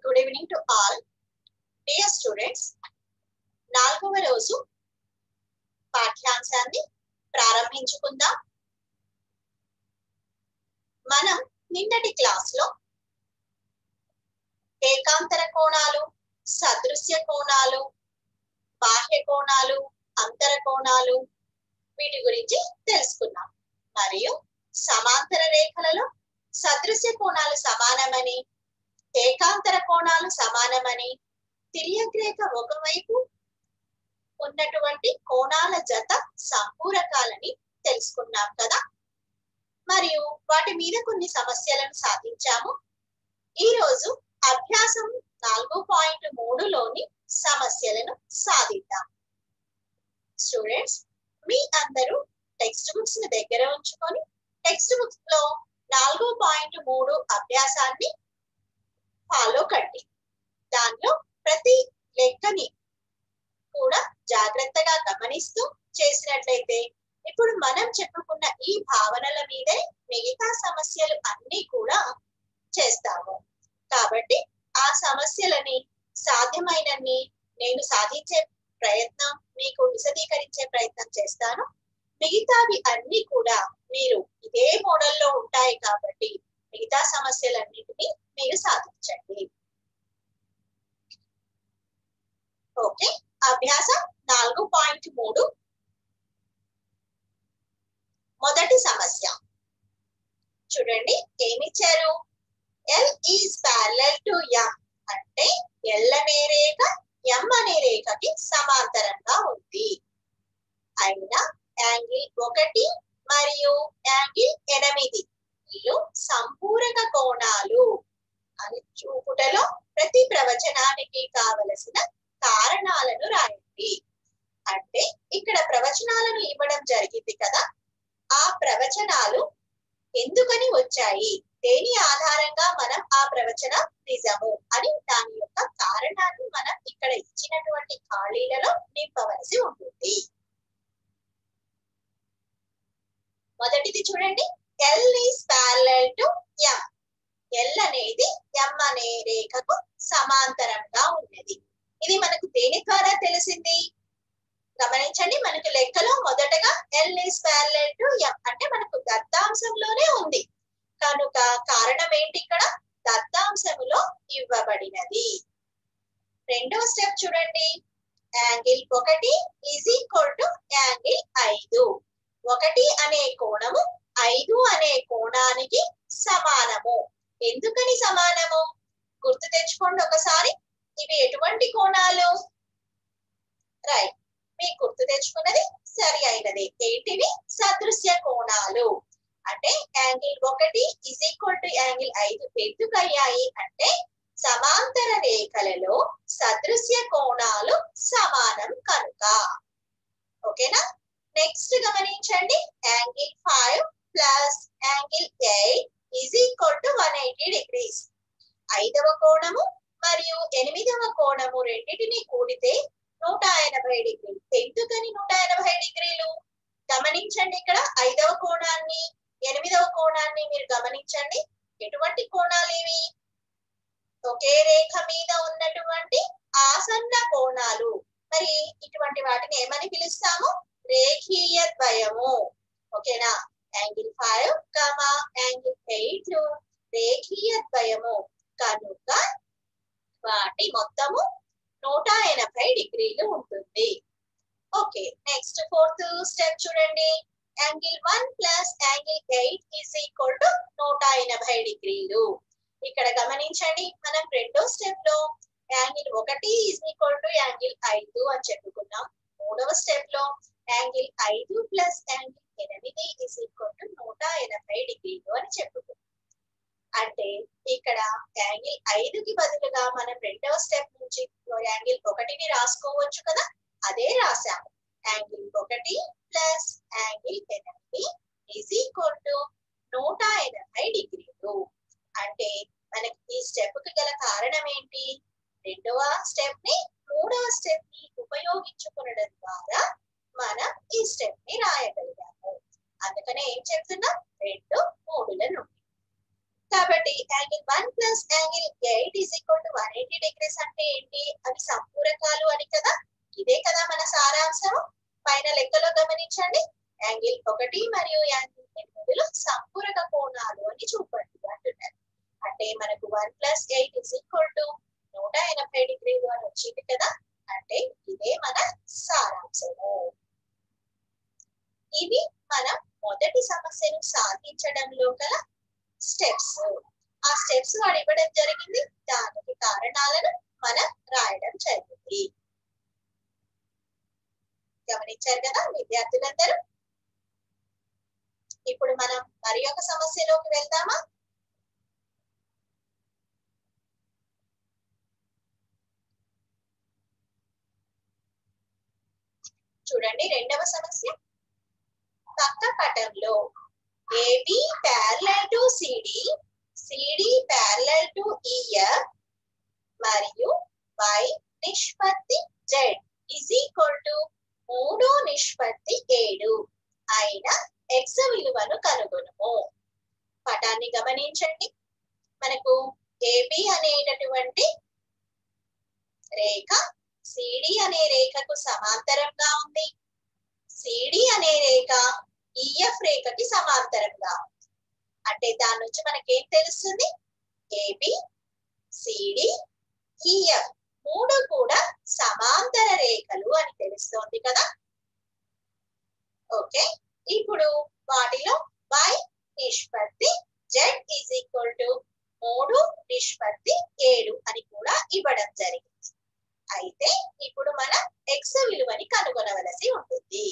Good evening to all dear students నాలుగవ రోజు పాఠ్యాంశాన్ని ప్రారంభించుకుందాం మనం నిన్నటి క్లాస్ లో ఏకాంతర కోణాలు సదృశ్య కోణాలు బాహ్య కోణాలు అంతర కోణాలు వీటి గురించి తెలుసుకున్నాం మరియు సమాంతర రేఖలలో సదృశ్య కోణాలు సమానమని ఏకాంతర కోణాలు సమానమని తిరియగ్రేఖ ఒకవైపు ఉన్నటువంటి కోణాల జత సంపూరకాలని తెలుసుకున్నాం కదా మరియు వాటి మీద కొన్ని సమస్యలను సాధించాము ఈ రోజు అభ్యాసం నాలుగు పాయింట్ మూడులోని సమస్యలను సాధిద్దాం స్టూడెంట్స్ మీ అందరూ టెక్స్ట్ బుక్స్ ని దగ్గర ఉంచుకొని టెక్స్ట్ బుక్స్ లో నాలుగు పాయింట్ మూడు అభ్యాసాన్ని ఫాలో కండి దానిలో ప్రతి లెక్కని కూడా జాగ్రత్తగా గమనిస్తూ చేసినట్లయితే ఇప్పుడు మనం చెప్పుకున్న ఈ భావనల మీదే మిగతా సమస్యలు అన్ని కూడా చేస్తాము కాబట్టి ఆ సమస్యలని సాధ్యమైనన్ని నేను సాధించే ప్రయత్నం మీకు విశదీకరించే ప్రయత్నం చేస్తాను మిగతావి అన్ని కూడా మీరు ఇదే మోడల్లో ఉంటాయి కాబట్టి మిగతా సమస్యలన్నిటినీ మీరు సాధించండి ఓకే అభ్యాసం నాలుగు పాయింట్ మూడు మొదటి సమస్య చూడండి ఏమిచ్చారు L is parallel to M అంటే ఎల్ అనే రేఖ ఎం అనే రేఖకి సమాంతరంగా ఉంది అయినా యాంగిల్ ఒకటి మరియు యాంగిల్ ఎనిమిది ఇల్లు సంపూరక కోణాలు అని చూపుటలో ప్రతి ప్రవచనానికి కావలసిన కారణాలను రాయండి అంటే ఇక్కడ ప్రవచనాలను ఇవ్వడం జరిగింది కదా ఆ ప్రవచనాలు ఎందుకని వచ్చాయి దేని ఆధారంగా మనం ఆ ప్రవచనం నిజము అని దాని యొక్క కారణాన్ని మనం ఇక్కడ ఇచ్చినటువంటి ఖాళీలలో నింపవలసి ఉంటుంది మొదటిది చూడండి L is parallel to M L అనేది ఎం అనే రేఖకు సమాంతరంగా ఉన్నది ఇది మనకు దేని ద్వారా తెలిసింది గమనించండి మనకు లెక్కలో మొదటగా L is parallel to M అంటే మనకు దత్తాంశంలోనే ఉంది కనుక కారణం ఏంటి ఇక్కడ దత్తాంశములో ఇవ్వబడినది రెండో స్టెప్ చూడండి యాంగిల్ ఒకటి ఈజ్ ఈక్వల్ టు యాంగిల్ ఐదు ఒకటి అనే కోణము ఐదు అనే కోణానికి సమానము ఎందుకని సమానము గుర్తు తెచ్చుకోండి ఒకసారి ఇవి ఎటువంటి కోణాలు రైట్ మీకు గుర్తు తెచ్చుకున్నది సరి అయినది ఏంటివి సదృశ్య కోణాలు అంటే యాంగిల్ ఒకటి ఇజ్ ఈక్వల్ టు యాంగిల్ ఐదు ఎందుకు అయ్యాయి అంటే సమాంతర రేఖలలో సదృశ్య కోణాలు సమానం కనుక ఓకేనా నెక్స్ట్ గమనించండి angle five plus angle eight is equal to one eighty degrees ఐదవ కోణము మరియు ఎనిమిదవ కోణము రెండింటిని కూడితే నూట ఎనభై డిగ్రీలు ఎందుకని నూట ఎనభై డిగ్రీలు గమనించండి ఇక్కడ ఐదవ కోణాన్ని ఎనిమిదవ కోణాన్ని మీరు గమనించండి ఎటువంటి కోణాలు ఇవి ఒకే రేఖ మీద ఉన్నటువంటి ఆసన్న కోణాలు మరి ఇటువంటి వాటిని ఏమని పిలుస్తాము రేఖీయ ద్వయము ఓకేనా angle five comma angle eight రేఖీయ ద్వయము కనుక వాటి మొత్తము నూట ఎనభై డిగ్రీలు ఉంటుంది ఓకే నెక్స్ట్ ఫోర్త్ స్టెప్ చూడండి angle one plus angle eight is equal to నూట ఎనభై డిగ్రీలు ఇక్కడ గమనించండి మనం రెండో స్టెప్ లో యాంగిల్ ఒకటి ఈజ్ ఈక్వల్ టు యాంగిల్ ఐదు అని చెప్పుకున్నాం మూడవ స్టెప్ లో యాంగిల్ ఐదు ప్లస్ యాంగిల్ ఎనిమిది ఈజ్ ఈక్వల్ టు నూట ఎనభై డిగ్రీలు అని చెప్పుకున్నాం అంటే ఇక్కడ యాంగిల్ ఐదుకి బదులుగా మనం రెండవ స్టెప్ నుంచి యాంగిల్ ఒకటిని రాసుకోవచ్చు కదా అదే రాసాము యాంగిల్ ఒకటి ప్లస్ యాంగిల్ ఎనిమిది ఈజ్ ఈక్వల్ టు నూట ఎనభై డిగ్రీలు అంటే మనకి ఈ స్టెప్ కి గల కారణం ఏంటి రెండవ స్టెప్ ని మూడవ స్టెప్ ని ఉపయోగించుకునడం ద్వారా మనం ఈ స్టెప్ ని రాయగలిగాము అందుకనే ఏం చెప్తున్నాం రెండు మూడుల నుండి కాబట్టి angle one plus angle eight is equal to one eighty degrees అంటే ఏంటి అవి సంపూరకాలు అని కదా ఇదే కదా మన సారాంశం పైన లెక్కలో గమనించండి యాంగిల్ ఒకటి మరియు యాంగిల్ ఎనిమిదిలో సంపూరక కోణాలు అని చూపండి అంటున్నారు అంటే మనకు one plus eight is equal to నూట ఎనభై డిగ్రీలు అని వచ్చింది కదా అంటే ఇదే మన సారాంశము ఇవి మనం మొదటి సమస్యను సాధించడంలో గల స్టెప్స్ ఆ స్టెప్స్ వాడు ఇవ్వడం జరిగింది దానికి కారణాలను మనం రాయడం జరిగింది గమనించారు కదా విద్యార్థులందరూ ఇప్పుడు మనం మరి ఒక సమస్యలోకి వెళ్దామా చూడండి రెండవ సమస్య పక్క పటంలో AB parallel to CD CD parallel to EF మరియు వై నిష్పత్తి జెడ్ ఇజ్ ఈక్వల్ టు మూడు నిష్పత్తి ఏడు అయిన ఎక్స్ విలువను కనుగొనము పటాన్ని గమనించండి మనకు ఏబి అనేటటువంటి రేఖ సిడి అనే రేఖకు సమాంతరంగా ఉంది సిడి అనే రేఖ ఈఎఫ్ రేఖకి సమాంతరంగా ఉంది అంటే దాని నుంచి మనకేం తెలుస్తుంది ఏబి సిడి ఈఎఫ్ మూడు కూడా సమాంతర రేఖలు అని తెలుస్తోంది కదా ఓకే ఇప్పుడు వాటిలో వై నిష్పత్తి జెడ్ ఈజ్ ఈక్వల్ టు మూడు నిష్పత్తి ఏడు అని కూడా ఇవ్వడం జరిగింది అయితే ఇప్పుడు మనం ఎక్స్ విలువని కనుగొనవలసి ఉంటుంది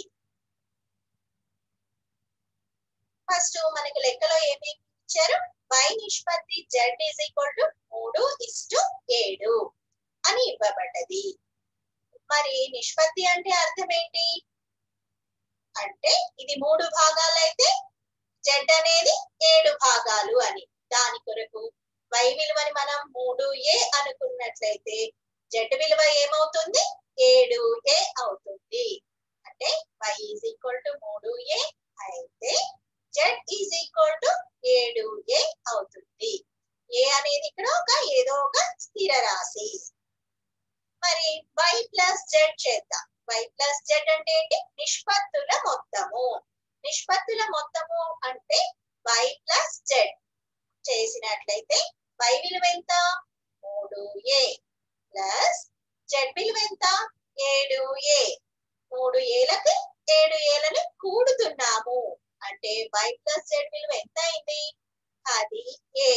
ఫస్ట్ మనకి లెక్కలో ఏమేమి ఇచ్చారు వై నిష్పత్తి జెడ్ ఈజ్ ఈక్వల్ టు మూడు ఇస్టు ఏడు అని ఇవ్వబడ్డది మరి నిష్పత్తి అంటే అర్థం ఏంటి అంటే ఇది మూడు భాగాలైతే జెడ్ అనేది ఏడు భాగాలు అని దాని కొరకు వై విలువని మనం మూడు ఏ అనుకున్నట్లయితే జెడ్ విలువ ఏమవుతుంది ఏడు ఏ అవుతుంది అంటే వై ఈజ్ ఈక్వల్ టు మూడు ఏ అయితే జెడ్ ఈజ్ ఈక్వల్ టు ఏడు ఏ అవుతుంది ఏ అనేది ఇక్కడ ఒక ఏదో ఒక స్థిర రాశి మరి వై ప్లస్ జెడ్ చేద్దాం వై ప్లస్ జెడ్ అంటే ఏంటి నిష్పత్తుల మొత్తము నిష్పత్తుల మొత్తము అంటే వై ప్లస్ జెడ్ చేసినట్లయితే వై విలువ ఎంత మూడు ఏ ప్లస్ జెడ్ విలువ ఎంత ఏడు ఏ మూడు ఏలకి ఏడు ఏలను కూడుతున్నాము అంటే వై ప్లస్ జెడ్ విలువ ఎంత అయింది అది ఏ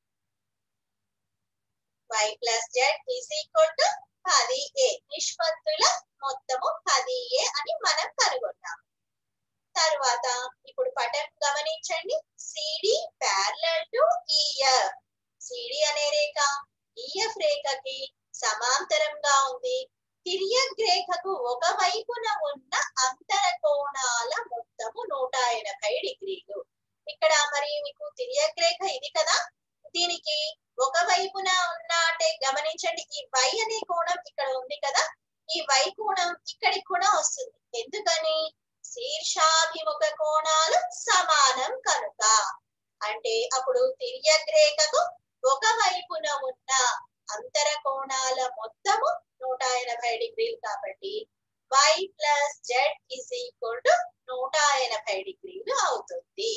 y plus z is equal to పది ఏ నిష్పత్తుల మొత్తము పది ఏ అని మనం కనుగొన్నాం తర్వాత ఇప్పుడు పటం గమనించండి CD parallel to EF CD అనే రేఖ ఈఎఫ్ రేఖకి సమాంతరంగా ఉంది తిరియక్ రేఖకు ఒక వైపున ఉన్న అంతర కోణాల మొత్తము నూట ఎనభై డిగ్రీలు ఇక్కడ మరి మీకు తిరియక్ రేఖ ఇది కదా దీనికి ఒక వైపున ఉన్న అంటే గమనించండి ఈ వై అనే కోణం ఇక్కడ ఉంది కదా ఈ వై కోణం ఇక్కడికి కూడా వస్తుంది ఎందుకని శీర్షాభిముఖ కోణాలు సమానం కనుక అంటే అప్పుడు తిరియక్ రేఖకు ఒక వైపున ఉన్న అంతర కోణాల మొత్తము నూట ఎనభై డిగ్రీలు కాబట్టి y plus z is equal to నూట ఎనభై డిగ్రీలు అవుతుంది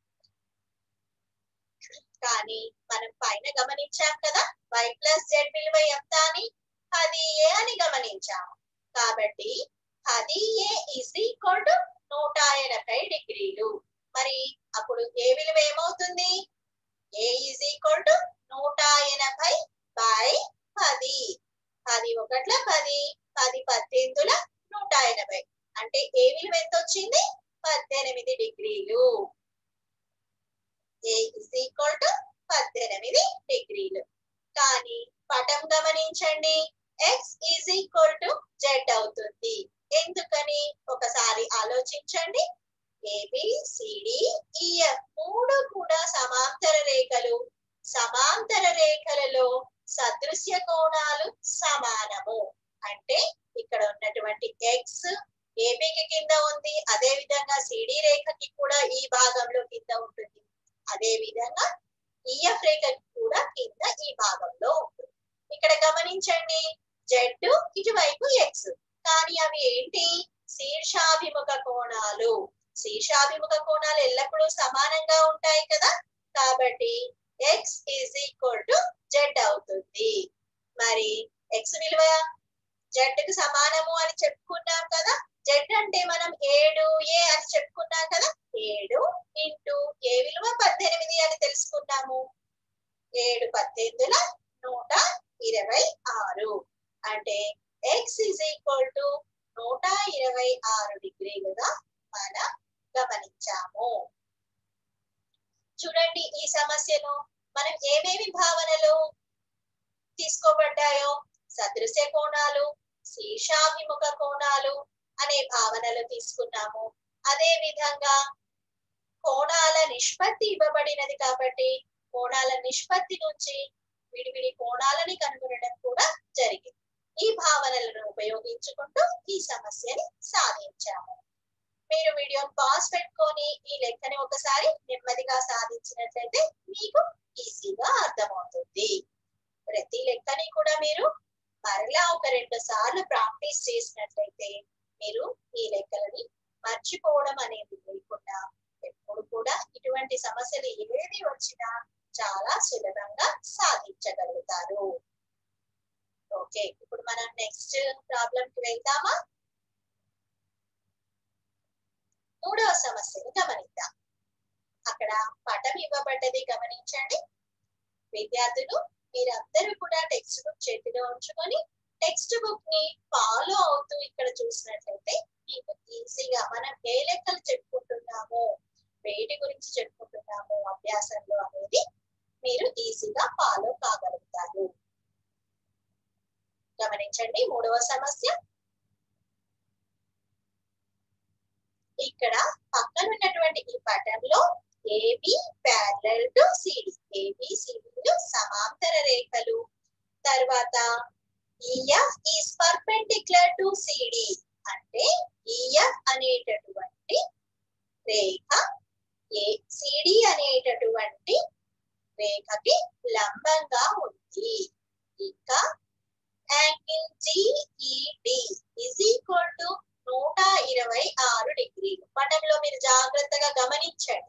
కానీ మనం పైన గమనించాం కదా వై ప్లస్ జెడ్ విలువ ఎంత అని పది ఏ అని గమనించాము కాబట్టి పది ఏ ఇస్ ఈక్వల్ టు నూట ఎనభై డిగ్రీలు మరి అప్పుడు ఏ విలువ ఏమవుతుంది ఏ ఈజ్ ఈక్వల్ టు నూట ఎనభై బై పది పది ఒకట్ల పది పది పద్దెనిమిదిల నూట ఎనభై అంటే ఏ విలువ ఎంత వచ్చింది పద్దెనిమిది డిగ్రీలు ఏ ఇస్ ఈక్వల్ టు పద్దెనిమిది డిగ్రీలు కానీ పటం గమనించండి x is equal to z అవుతుంది ఎందుకని ఒకసారి ఆలోచించండి ఏబి సిడి ఈఎఫ్ మూడు కూడా సమాంతర రేఖలు సమాంతర రేఖలలో సదృశ్య కోణాలు సమానము అంటే ఇక్కడ ఉన్నటువంటి ఎక్స్ ఏబికి కింద ఉంది అదే విధంగా సిడి రేఖకి కూడా ఈ భాగంలో కింద ఉంటుంది అదే విధంగా ఈఎఫ్ రేఖ కూడా కింద ఈ భాగంలో ఉంటుంది ఇక్కడ గమనించండి జెడ్ ఇటువైపు ఎక్స్ కానీ అవి ఏంటి శీర్షాభిముఖ కోణాలు శీర్షాభిముఖ కోణాలు ఎల్లప్పుడూ సమానంగా ఉంటాయి కదా కాబట్టి x is equal to z అవుతుంది మరి ఎక్స్ విలువ జెడ్ కు సమానము అని చెప్పుకున్నాం కదా జెడ్ అంటే మనం ఏడు ఏ అని చెప్పుకున్నాం కదా ఏడు ఇంటూ ఏ విలువ పద్దెనిమిది అని తెలుసుకున్నాము ఏడు పద్దెనిమిదిల నూట ఇరవై ఆరు అంటే ఎక్స్ ఇజ్ ఈక్వల్ టు నూట ఇరవై ఆరు డిగ్రీలుగా మనం గమనించాము చూడండి ఈ సమస్యను మనం ఏమేమి భావనలు తీసుకోబడ్డాయో సదృశ్య కోణాలు శీర్షాభిముఖ కోణాలు అనే భావనలు తీసుకున్నాము అదే విధంగా కోణాల నిష్పత్తి ఇవ్వబడినది కాబట్టి కోణాల నిష్పత్తి నుంచి విడివిడి కోణాలని కనుగొనడం కూడా జరిగింది ఈ భావనలను ఉపయోగించుకుంటూ ఈ సమస్యని సాధించాము మీరు వీడియోని పాస్ పెట్టుకొని ఈ లెక్కని ఒకసారి నెమ్మదిగా సాధించినట్లయితే మీకు ఈజీగా అర్థమవుతుంది ప్రతి లెక్కని కూడా మీరు మరలా ఒక రెండు సార్లు ప్రాక్టీస్ చేసినట్లయితే మీరు ఈ లెక్కలని మర్చిపోవడం అనేది లేకుండా ఎప్పుడు కూడా ఇటువంటి సమస్యలు ఏది వచ్చినా చాలా సులభంగా సాధించగలుగుతారు ఓకే ఇప్పుడు మనం నెక్స్ట్ ప్రాబ్లం కి వెళ్దామా మూడవ సమస్యను గమనిద్దాం అక్కడ పటం ఇవ్వబడ్డది గమనించండి విద్యార్థులు మీరందరూ కూడా టెక్స్ట్ బుక్ చేతిలో ఉంచుకొని టెక్స్ట్ బుక్ ని ఫాలో అవుతూ ఇక్కడ చూసినట్లయితే మీకు ఈజీగా మనం ఏ లెక్కలు చెప్పుకుంటున్నామో వేటి గురించి చెప్పుకుంటున్నామో అభ్యాసంలో అనేది మీరు ఈజీగా ఫాలో కాగలుగుతారు గమనించండి మూడవ సమస్య ఇక్కడ పక్కన ఉన్నటువంటి ఈ పటంలో AB parallel to CD AB సిడిలు సమాంతర రేఖలు తర్వాత EF is perpendicular to CD అంటే ఈఎఫ్ అనేటటువంటి రేఖ ఏ సిడి అనేటటువంటి రేఖకి లంబంగా ఉంది ఇంకా angle GED is equal to నూట ఇరవై ఆరు డిగ్రీలు పటంలో మీరు జాగ్రత్తగా గమనించండి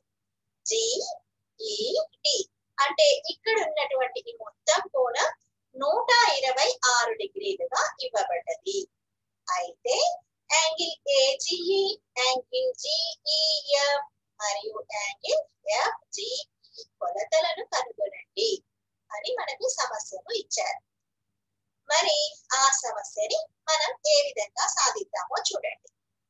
జిఈడి అంటే ఇక్కడ ఉన్నటువంటి ఈ మొత్తం కోణం నూట ఇరవై ఆరు డిగ్రీలుగా ఇవ్వబడ్డది అయితే యాంగిల్ ఏజిఈ యాంగిల్ జిఈఎఫ్ మరియు యాంగిల్ ఎఫ్జిఈ కొలతలను కనుగొనండి అని మనకు సమస్యను ఇచ్చారు మరి ఆ సమస్యని మనం ఏ విధంగా సాధిద్దామో చూడండి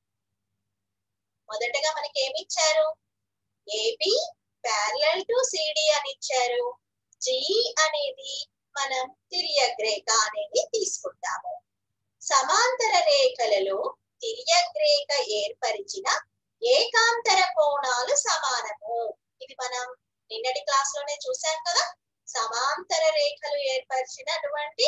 మొదటగా మనకి ఏమి ఇచ్చారు ఏబి ప్యారలల్ టు సిడి అని ఇచ్చారు జి అనేది మనం తిరియగ్ రేఖ అనేది తీసుకుంటాము సమాంతర రేఖలలో తిరియగ్ రేఖ ఏర్పరిచిన ఏకాంతర కోణాలు సమానము ఇది మనం నిన్నటి క్లాస్ లోనే చూసాం కదా సమాంతర రేఖలు ఏర్పరిచినటువంటి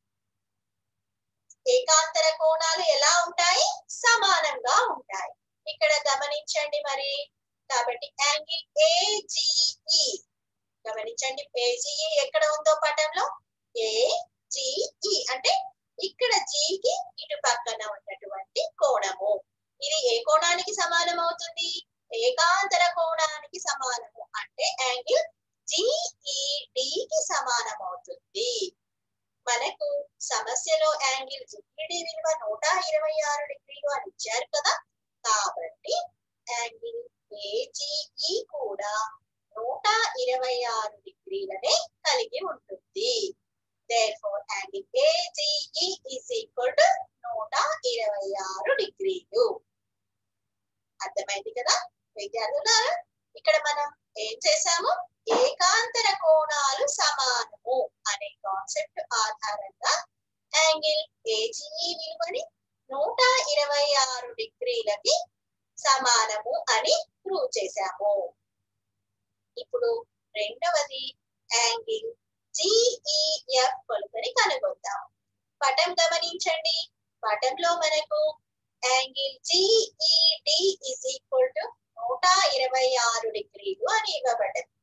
ఏకాంతర కోణాలు ఎలా ఉంటాయి సమానంగా ఉంటాయి ఇక్కడ గమనించండి మరి కాబట్టి యాంగిల్ ఏజిఈ గమనించండి ఏజిఈ ఎక్కడ ఉందో పటంలో ఏజిఈ అంటే ఇక్కడ జీకి ఇటు పక్కన ఉన్నటువంటి కోణము ఇది ఏ కోణానికి సమానం అవుతుంది ఏకాంతర కోణానికి సమానము అంటే యాంగిల్ జిఈడికి సమానం అవుతుంది మనకు సమస్యలో యాంగిల్ జిఈడి విలువ నూట ఇరవై ఆరు డిగ్రీలు అని ఇచ్చారు కదా కాబట్టి యాంగిల్ ఏజిఈ కూడా నూట ఇరవై ఆరు డిగ్రీలనే కలిగి ఉంటుంది therefore angle AGE is equal to నూట ఇరవై ఆరు డిగ్రీలు అర్థమైంది కదా విద్యార్థులారా ఇక్కడ మనం ఏం చేసాము ఏకాంతర కోణాలు సమానము అనే కాన్సెప్ట్ ఆధారంగా యాంగిల్ ఏజిఈ విలువని నూట ఇరవై ఆరు డిగ్రీలకి సమానము అని ప్రూవ్ చేశాము ఇప్పుడు రెండవది యాంగిల్ జిఈఎఫ్ కొలతని కనుగొందాం పటం గమనించండి పటంలో మనకు angle GED is equal to నూట ఇరవై ఆరు డిగ్రీలు అని ఇవ్వబడ్డది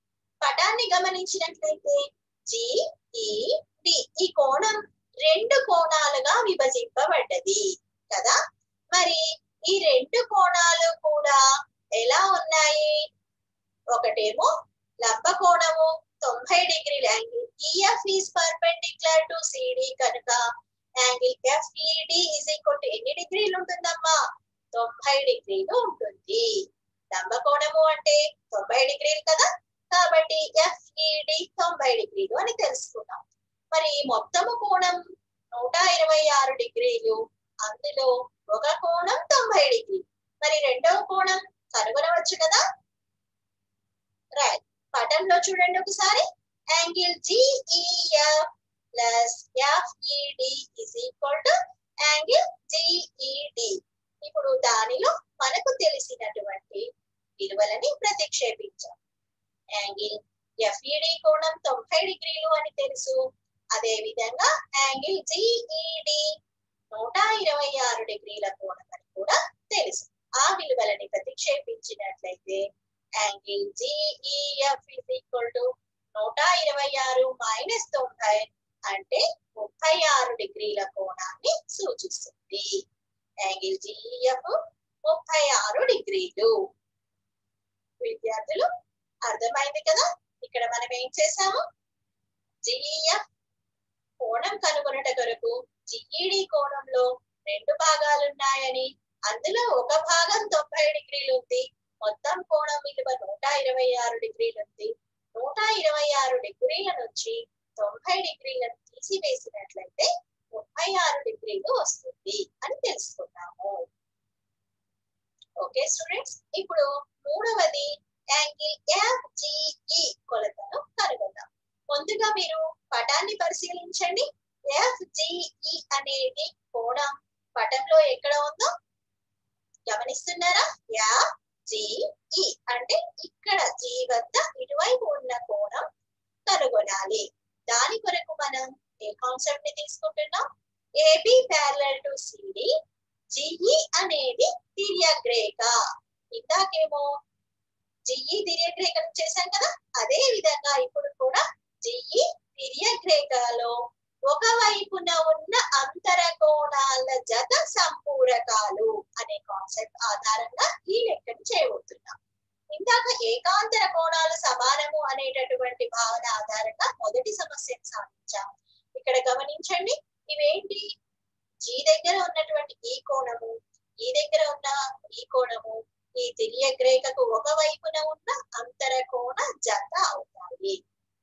పటాన్ని గమనించినట్లయితే జిఈడి ఈ కోణం రెండు కోణాలుగా విభజింపబడ్డది కదా మరి ఈ రెండు కోణాలు కూడా ఎలా ఉన్నాయి ఒకటేమో లంబ కోణము తొంభై డిగ్రీల angle EF is perpendicular to CD కనుక angle FED is equal to ఎన్ని డిగ్రీలు ఉంటుందమ్మా తొంభై డిగ్రీలు ఉంటుంది లంబ కోణము అంటే తొంభై డిగ్రీలు కదా కాబట్టి ఎఫ్ఈడి తొంభై డిగ్రీలు అని తెలుసుకున్నాం మరి ఈ మొత్తము కోణం నూట ఇరవై ఆరు డిగ్రీలు అందులో ఒక కోణం తొంభై డిగ్రీ మరి రెండవ కోణం కనుగొనవచ్చు కదా రైట్ పటంలో చూడండి ఒకసారి angle GEF plus FED is equal to angle GED ఇప్పుడు దానిలో మనకు తెలిసినటువంటి విలువలని ప్రతిక్షేపించాం యాంగిల్ ఎఫ్ఈడి కోణం తొంభై డిగ్రీలు అని తెలుసు అదే విధంగా యాంగిల్ జిఈడి నూట ఇరవై ఆరు డిగ్రీల కోణం అని కూడా తెలుసు ఆ విలువలని ప్రతిక్షేపించినట్లయితే angle GEF is equal to నూట ఇరవై ఆరు మైనస్ తొంభై అంటే ముప్పై ఆరు డిగ్రీల కోణాన్ని సూచిస్తుంది యాంగిల్ జిఈఎఫ్ ముప్పై ఆరు డిగ్రీలు విద్యార్థులు అర్థమైంది కదా ఇక్కడ మనం ఏం చేసాము జిఈఎఫ్ కోణం కనుగొనట కొరకు జిఈడి కోణంలో రెండు భాగాలు ఉన్నాయని అందులో ఒక భాగం తొంభై డిగ్రీలు ఉంది మొత్తం కోణం విలువ నూట ఇరవై ఆరు డిగ్రీలు ఉంది నూట ఇరవై ఆరు డిగ్రీల నుంచి తొంభై డిగ్రీలను తీసివేసినట్లయితే ముప్పై ఆరు డిగ్రీలు వస్తుంది అని తెలుసుకున్నాము ఓకే స్టూడెంట్స్ ఇప్పుడు మూడవది యాంగిల్ ఎఫ్జిఈ కొలతను కనుగొందాం ముందుగా మీరు పటాన్ని పరిశీలించండి ఎఫ్జిఈ అనేది కోణం పటంలో ఎక్కడ ఉందో గమనిస్తున్నారా యా జిఈ అంటే ఇక్కడ జీ వద్ద ఇటువైపు ఉన్న కోణం కనుగొనాలి దాని కొరకు మనం ఏ కాన్సెప్ట్ ని తీసుకుంటున్నాం AB parallel to CD GE అనేది తిర్యగ్రేఖ ఇందాకేమో జిఈ తిర్యగ్రేఖను చేశాం కదా అదే విధంగా ఇప్పుడు కూడా జిఈ తిర్యగ్రేఖలో ఒక వైపున ఉన్న అంతర కోణాల జత సంపూరకాలు అనే కాన్సెప్ట్ ఆధారంగా ఈ లెక్కను చేయబోతున్నాం ఇందాక ఏకాంతర కోణాలు సమానము అనేటటువంటి భావన ఆధారంగా మొదటి సమస్యను సాధించాం ఇక్కడ గమనించండి ఇవేంటి జీ దగ్గర ఉన్నటువంటి ఈ కోణము ఈ దగ్గర ఉన్న ఈ కోణము ఈ తిర్యగ్రేఖకు ఒక వైపున ఉన్న అంతర కోణ జత అవుతాయి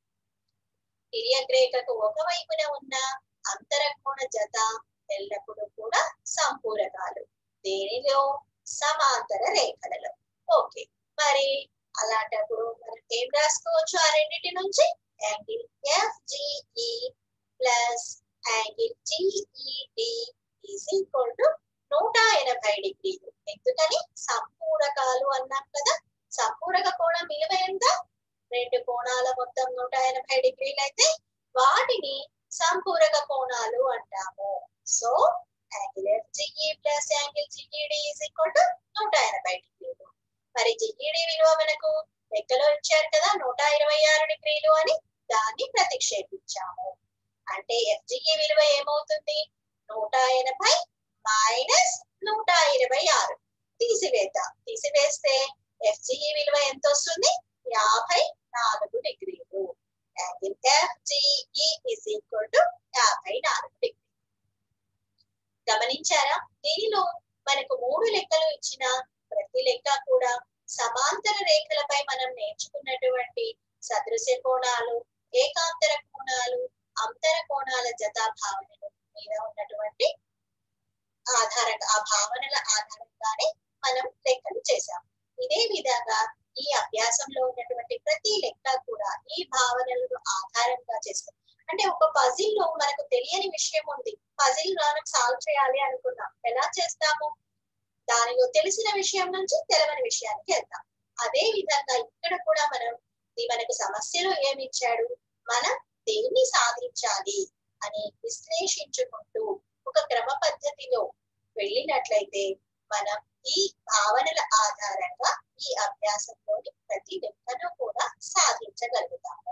తిర్యగ్రేఖకు ఒక వైపున ఉన్న అంతర కోణ జత ఎల్లప్పుడూ కూడా సంపూరకాలు దేనిలో సమాంతర రేఖలలో ఓకే మరి అలాంటప్పుడు మనం ఏం రాసుకోవచ్చు ఆ రెండింటి నుంచి angle FGE plus angle GED is equal to నూట ఎనభై డిగ్రీలు ఎందుకని సంపూరకాలు అన్నాం కదా సంపూరక కోణం విలువ ఎంత రెండు కోణాల మొత్తం నూట ఎనభై డిగ్రీలు అయితే వాటిని సంపూరక కోణాలు అంటాము so angle FGE plus angle GED is equal to నూట ఎనభై డిగ్రీలు మరి జిఈడి విలువ మనకు లెక్కలో ఇచ్చారు కదా నూట ఇరవై ఆరు డిగ్రీలు అని దాన్ని ప్రతిక్షేపించాము అంటే ఎఫ్జిఈ విలువ ఏమవుతుంది నూట ఎనభై మైనస్ నూట ఇరవై ఆరు తీసివేద్దాం తీసివేస్తే ఎఫ్జిఈ విలువ ఎంత వస్తుంది యాభై నాలుగు డిగ్రీలు angle FGE is equal to యాభై నాలుగు డిగ్రీ గమనించారా దీనిలో మనకు మూడు లెక్కలు ఇచ్చిన ప్రతి లెక్క కూడా సమాంతర రేఖలపై మనం నేర్చుకున్నటువంటి సదృశ్య కోణాలు ఏకాంతర కోణాలు అంతర కోణాల జత భావనలు మీద ఉన్నటువంటి ఆధారంగా ఆ భావనల ఆధారంగానే మనం లెక్కలు చేశాం ఇదే విధంగా ఈ అభ్యాసంలో ఉన్నటువంటి ప్రతి లెక్క కూడా ఈ భావనలను ఆధారంగా చేసుకుంటాం అంటే ఒక పజిల్ లో మనకు తెలియని విషయం ఉంది పజిల్ మనం సాల్వ్ చేయాలి అనుకున్నాం ఎలా చేస్తాము దానిలో తెలిసిన విషయం నుంచి తెలవని విషయానికి వెళ్తాం అదే విధంగా ఇక్కడ కూడా మనం ఇది మనకు సమస్యలో ఏమి ఇచ్చాడు మనం దేన్ని సాధించాలి అని విశ్లేషించుకుంటూ ఒక క్రమ పద్ధతిలో వెళ్ళినట్లయితే మనం ఈ భావనల ఆధారంగా ఈ అభ్యాస వ్యాసంలోని ప్రతి లెక్కను కూడా సాధించగలుగుతాము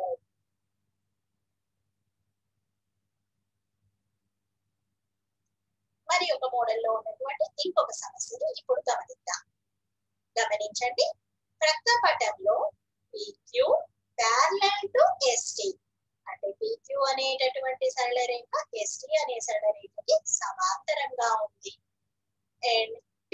మరి ఒక మోడల్లో ఉన్నటువంటి ఇంకొక సమస్యను ఇప్పుడు గమనిద్దాం గమనించండి ప్రక్క పటంలో PQ parallel టు ఎస్టీ అంటే PQ అనేటటువంటి సరళ రేఖ ఎస్టీ అనే సరళ రేఖకి సమాంతరంగా ఉంది అండ్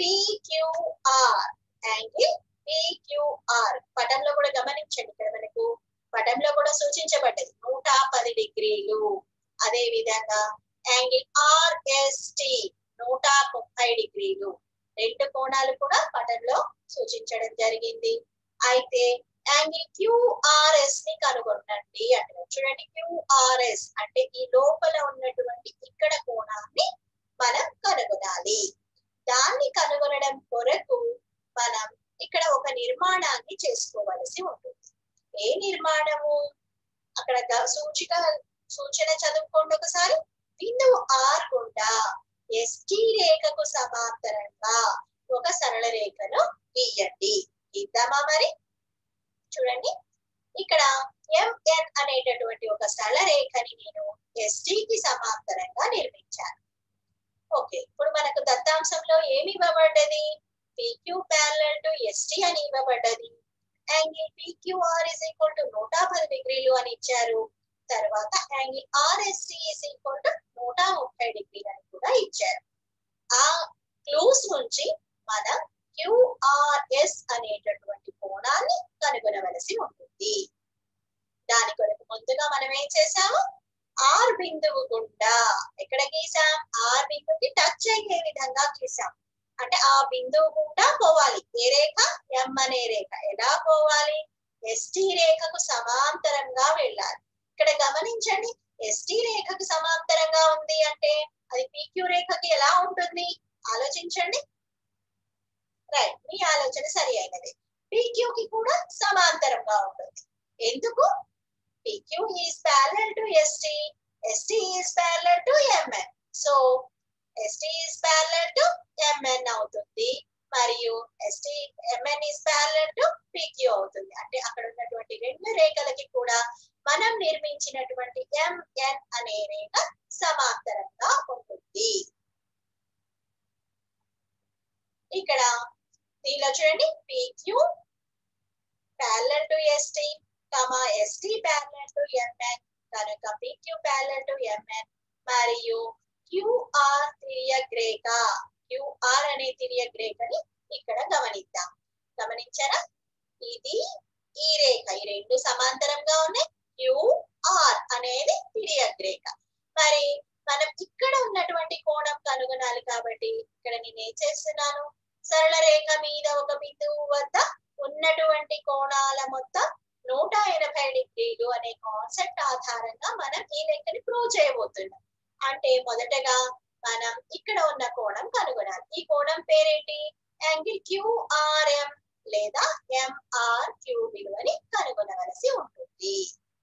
పిక్యూఆర్ యాంగిల్ పిక్యూఆర్ పటంలో కూడా గమనించండి ఇక్కడ మనకు పటంలో కూడా సూచించబడ్డది నూట పది డిగ్రీలు అదే విధంగా యాంగిల్ ఆర్ఎస్టి నూట ముప్పై డిగ్రీలు రెండు కోణాలు కూడా పటంలో సూచించడం జరిగింది అయితే యాంగిల్ క్యూఆర్ఎస్ ని కనుగొనండి అంటారు చూడండి క్యూఆర్ఎస్ అంటే ఈ లోపల ఉన్నటువంటి ఇక్కడ కోణాన్ని మనం కనుగొనాలి దాన్ని కనుగొనడం కొరకు మనం ఇక్కడ ఒక నిర్మాణాన్ని చేసుకోవలసి ఉంటుంది ఏ నిర్మాణము అక్కడ గ- సూచిక సూచన చదువుకోండి ఒకసారి బిందువు ఆర్ గుండా ఎస్టీ రేఖకు సమాంతరంగా ఒక సరళ రేఖను గీయండి గీద్దామా మరి చూడండి ఇక్కడ ఎంఎన్ అనేటటువంటి ఒక సరళ రేఖని నేను ఎస్టీ కి సమాంతరంగా నిర్మించాను ఓకే ఇప్పుడు మనకు దత్తాంశంలో ఏమి ఇవ్వబడ్డది పిక్యూ ప్యారలల్ టు ఎస్టీ అని ఇవ్వబడ్డది angle PQR is equal to నూట పది డిగ్రీలు అని ఇచ్చారు తర్వాత angle RST is equal to నూట ముప్పై డిగ్రీలు అని కూడా ఇచ్చారు ఆ క్లూస్ నుంచి మనం క్యూఆర్ఎస్ అనేటటువంటి కోణాన్ని కనుగొనవలసి ఉంటుంది దాని కొరకు ముందుగా మనం ఏం చేసాము ఆర్ బిందువు గుండా ఎక్కడ గీసాం ఆర్ బిందువుకి టచ్ అయ్యే విధంగా గీసాం అంటే ఆ బిందువు గుండా పోవాలి ఏ రేఖ ఎం అనే రేఖ ఎలా పోవాలి ఎస్టీ రేఖకు సమాంతరంగా వెళ్ళాలి ఇక్కడ గమనించండి ఎస్టీ రేఖకు సమాంతరంగా ఉంది అంటే అది పీక్యూ రేఖకి ఎలా ఉంటుంది ఆలోచించండి రైట్ మీ ఆలోచన సరి అయినది PQ కి కూడా సమాంతరంగా ఉంటుంది ఎందుకు PQ is parallel to ST ST is parallel to MN so ST is parallel to MN అవుతుంది మరియు ST MN is parallel to PQ అవుతుంది అంటే అక్కడ ఉన్నటువంటి రెండు రేఖలకి కూడా మనం నిర్మించినటువంటి MN అనే రేఖ సమాంతరంగా ఉంటుంది ఇక్కడ దీనిలో చూడండి PQ parallel to ST, comma ST parallel to MN కనుక PQ parallel to MN మరియు QR తిరియక్ రేఖ QR అనే తిరియక్ రేఖని ఇక్కడ గమనిద్దాం గమనించారా ఇది ఈ రేఖ ఈ రెండు సమాంతరంగా ఉన్నాయి QR అనేది తిరియక్ రేఖ మరి మనం ఇక్కడ ఉన్నటువంటి కోణం కనుగొనాలి కాబట్టి ఇక్కడ నేను ఏం చేస్తున్నాను సరళ రేఖ మీద ఒక బిందువు వద్ద ఉన్నటువంటి కోణాల మొత్తం నూట ఎనభై డిగ్రీలు అనే కాన్సెప్ట్ ఆధారంగా మనం ఈ లెక్కని ప్రూవ్ చేయబోతున్నాం అంటే మొదటగా మనం ఇక్కడ ఉన్న కోణం కనుగొనాలి ఈ కోణం పేరేంటి యాంగిల్ క్యూఆర్ఎం లేదా ఎంఆర్ క్యూ విలువని కనుగొనవలసి ఉంటుంది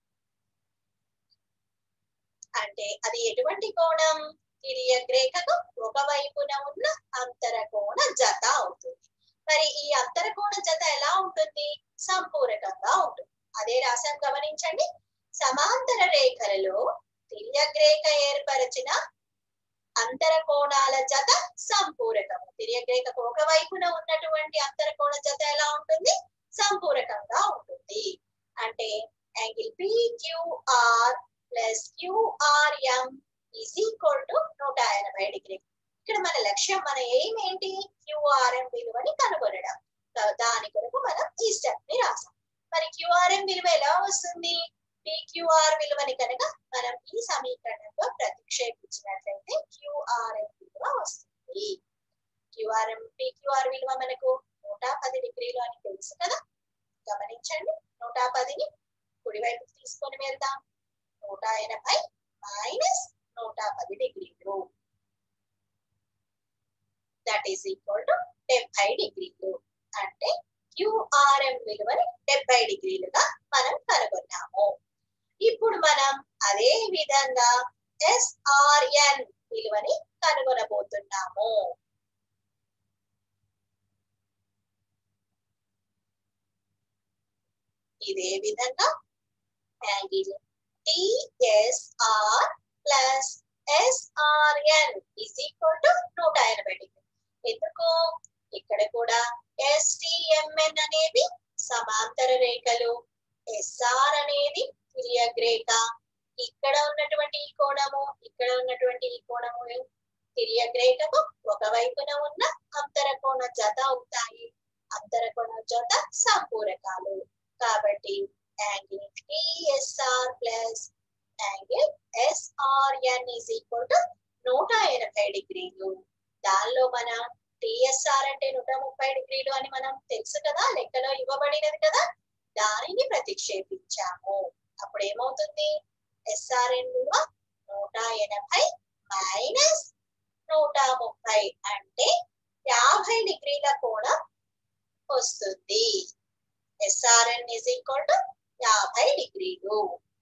అంటే అది ఎటువంటి కోణం తిరియక్ రేఖకు ఒక వైపున ఉన్న అంతర కోణ జత అవుతుంది మరి ఈ అంతర కోణ జత ఎలా ఉంటుంది సంపూరకంగా ఉంటుంది అదే రాశాం గమనించండి సమాంతర రేఖలలో తిరియక్ రేఖ ఏర్పరిచిన అంతర కోణాల జత సంపూరకము తిరియక్ రేఖకు ఒక వైపున ఉన్నటువంటి అంతర కోణ జత ఎలా ఉంటుంది సంపూరకంగా ఉంటుంది అంటే angle PQR plus QRM is equal to నూట ఎనభై డిగ్రీ ఇక్కడ మన లక్ష్యం మన ఎయిమ్ ఏంటి క్యూఆర్ఎం విలువని కనుగొనడం దా- దాని కొరకు మనం ఈ స్టెప్ ని రాసాం మరి క్యూఆర్ఎం విలువ ఎలా వస్తుంది పిక్యూఆర్ విలువని కనుక మనం ఈ సమీకరణంలో ప్రతిక్షేపించినట్లయితే క్యూఆర్ఎం విలువ వస్తుంది క్యూఆర్ఎం పిక్యూఆర్ విలువ మనకు నూట పది డిగ్రీలు అని తెలుసు కదా గమనించండి నూట పదిని కుడివైపు తీసుకొని వెళ్దాం నూట ఎనభై మైనస్ నూట పది డిగ్రీలు దట్ ఈస్ ఈక్వల్ టు డెబ్బై డిగ్రీలు అంటే క్యూఆర్ఎం విలువని డెబ్బై డిగ్రీలుగా మనం కనుగొన్నాము ఇప్పుడు మనం అదే విధంగా ఎస్ఆర్ఎన్ విలువని కనుగొనబోతున్నాము ఇదే విధంగా angle TSR plus SRN is equal to నూట ఎనభై డిగ్రీ ఎందుకు ఇక్కడ కూడా ఎస్టిఎంఎన్ అనేది సమాంతర రేఖలు ఎస్ఆర్ అనేది తిరియగ్ రేఖ ఇక్కడ ఉన్నటువంటి ఈ కోణము ఇక్కడ ఉన్నటువంటి ఈ కోణము తిరియగ్ రేఖకు ఒక వైపున ఉన్న అంతర కోణ జత అవుతాయి అంతర కోణ జత సంపూరకాలు కాబట్టి angle TSR plus angle SRN is equal to నూట ఎనభై డిగ్రీలు దానిలో మన టిఎస్ఆర్ అంటే నూట ముప్పై డిగ్రీలు అని మనం తెలుసు కదా లెక్కలో ఇవ్వబడినది కదా దానిని ప్రతిక్షేపించాము అప్పుడు ఏమవుతుంది ఎస్ఆర్ఎన్ విలువ నూట ఎనభై మైనస్ నూట ముప్పై అంటే యాభై డిగ్రీల కోణం వస్తుంది ఎస్ఆర్ఎన్ ఇస్ ఈక్వల్ టు యాభై డిగ్రీలు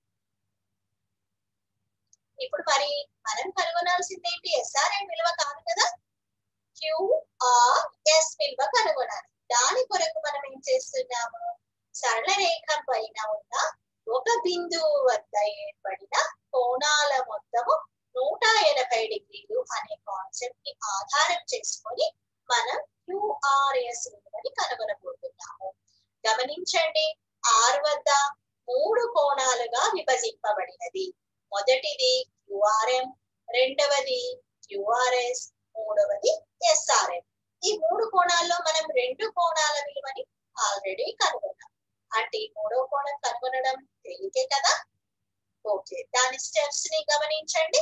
ఇప్పుడు మరి మనం కనుగొనాల్సింది ఏంటి ఎస్ఆర్ఎన్ విలువ కాదు కదా క్యూఆర్ఎస్ విలువ కనుగొనాలి దాని కొరకు మనం ఏం చేస్తున్నాము సరళ రేఖ పైన ఉన్న ఒక బిందువు వద్ద ఏర్పడిన కోణాల మొత్తము నూట ఎనభై డిగ్రీలు అనే కాన్సెప్ట్ ని ఆధారం చేసుకొని మనం క్యూఆర్ఎస్ విలువని కనుగొనబోతున్నాము గమనించండి ఆర్ వద్ద మూడు కోణాలుగా విభజింపబడినది మొదటిది క్యూఆర్ఎం రెండవది క్యూఆర్ఎస్ మూడవది ఎస్ఆర్ఎం ఈ మూడు కోణాల్లో మనం రెండు కోణాల విలువని ఆల్రెడీ కనుగొన్నాం అంటే ఈ మూడో కోణం కనుగొనడం తేలికే కదా ఓకే దాని స్టెప్స్ ని గమనించండి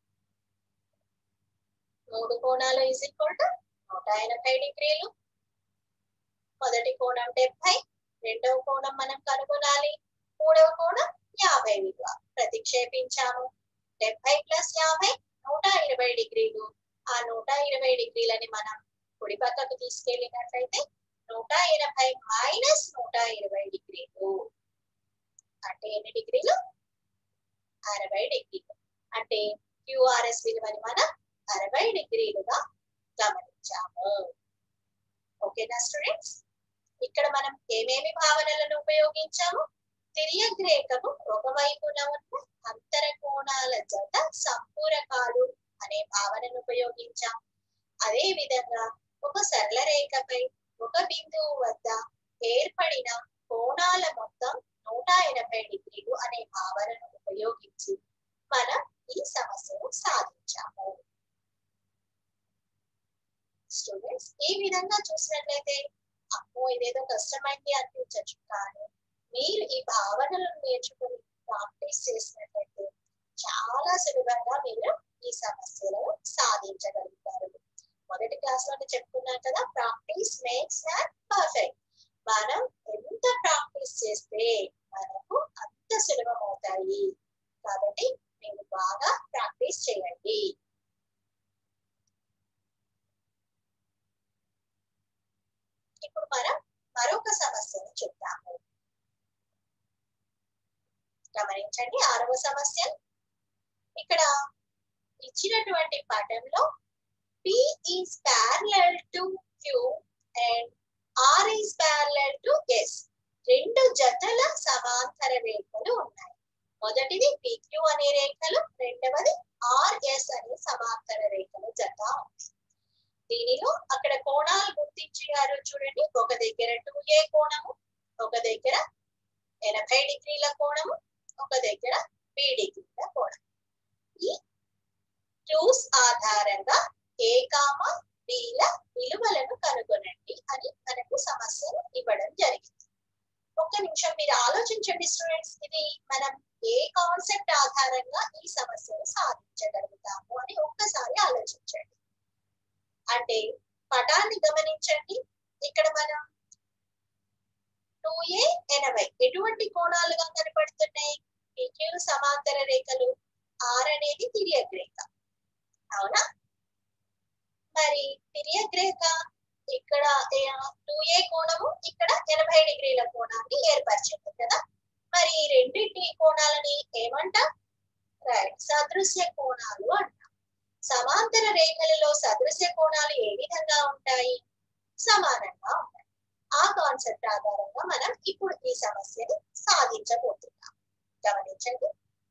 మూడు కోణాలు ఈజ్ ఈక్వల్ టు నూట ఎనభై డిగ్రీలు మొదటి కోణం డెబ్బై రెండవ కోణం మనం కనుగొనాలి మూడవ కోణం యాభై విలువ ప్రతిక్షేపించాము డెబ్బై ప్లస్ యాభై నూట ఇరవై డిగ్రీలు ఆ నూట ఇరవై డిగ్రీలని మనం కుడి పక్కకు తీసుకెళ్ళినట్లయితే నూట ఎనభై మైనస్ నూట ఇరవై డిగ్రీలు అంటే ఎన్ని డిగ్రీలు అరవై డిగ్రీలు అంటే క్యూఆర్ఎస్ విలువని మనం అరవై డిగ్రీలుగా గమనించాము ఓకేనా స్టూడెంట్స్ ఇక్కడ మనం ఏమేమి భావనలను ఉపయోగించాము తిరియగ్ రేఖకు ఒకవైపున ఉన్న అంతర కోణాల జత సంపూరకాలు అనే భావనను ఉపయోగించాం అదే విధంగా ఒక సరళ రేఖపై ఒక బిందువు వద్ద ఏర్పడిన కోణాల మొత్తం నూట ఎనభై డిగ్రీలు అనే భావనను ఉపయోగించి మనం ఈ సమస్యను సాధించాము స్టూడెంట్స్ ఈ విధంగా చూసినట్లయితే అమ్మో ఇదేదో కష్టమైంది అనిపించచ్చు కానీ మీరు ఈ భావనలను నేర్చుకుని ప్రాక్టీస్ చేసినట్లయితే చాలా సులభంగా మీరు ఈ సమస్యలను సాధించగలుగుతారు మొదటి క్లాస్ లో చెప్పుకున్నాం కదా ప్రాక్టీస్ మేక్స్ మ్యాన్ పర్ఫెక్ట్ మనం ఎంత ప్రాక్టీస్ చేస్తే మనకు అంత సులభం అవుతాయి కాబట్టి మీరు బాగా ప్రాక్టీస్ చేయండి ఇప్పుడు మనం మరొక సమస్యను చూద్దాము గమనించండి ఆరవ సమస్య ఇక్కడ ఇచ్చినటువంటి పటంలో P is parallel to Q and R is parallel to S. రెండు జతల సమాంతర రేఖలు ఉన్నాయి మొదటిది PQ అనే రేఖలు రెండవది RS అనే సమాంతర రేఖల జత ఉంది దీనిలో అక్కడ కోణాలు గుర్తించారు చూడండి ఒక దగ్గర టూ ఏ కోణము ఒక దగ్గర ఎనభై డిగ్రీల కోణము ఒక దగ్గర బి డిగ్రీల కోణం ఈ క్యూస్ ఆధారంగా ఏ కామ బిల విలువలను కనుగొనండి అని మనకు సమస్యను ఇవ్వడం జరిగింది ఒక్క నిమిషం మీరు ఆలోచించండి స్టూడెంట్స్ ఇది మనం ఏ కాన్సెప్ట్ ఆధారంగా ఈ సమస్యను సాధించగలుగుతాము అని ఒక్కసారి ఆలోచించండి అంటే పటాన్ని గమనించండి ఇక్కడ మనం టూ ఏ ఎనభై ఎటువంటి కోణాలుగా కనపడుతున్నాయి PQ సమాంతర రేఖలు ఆర్ అనేది తిరియగ్ రేఖ అవునా మరి తిరియగ్ రేఖ ఇక్కడ టూ ఏ కోణము ఇక్కడ ఎనభై డిగ్రీల కోణాన్ని ఏర్పరిచింది కదా మరి ఈ రెండింటి కోణాలని ఏమంటాం రైట్ సదృశ్య కోణాలు అంటాం సమాంతర రేఖలలో సదృశ్య కోణాలు ఏ విధంగా ఉంటాయి సమానంగా ఉంటాయి ఆ కాన్సెప్ట్ ఆధారంగా మనం ఇప్పుడు ఈ సమస్యని సాధించబోతున్నాం గమనించండి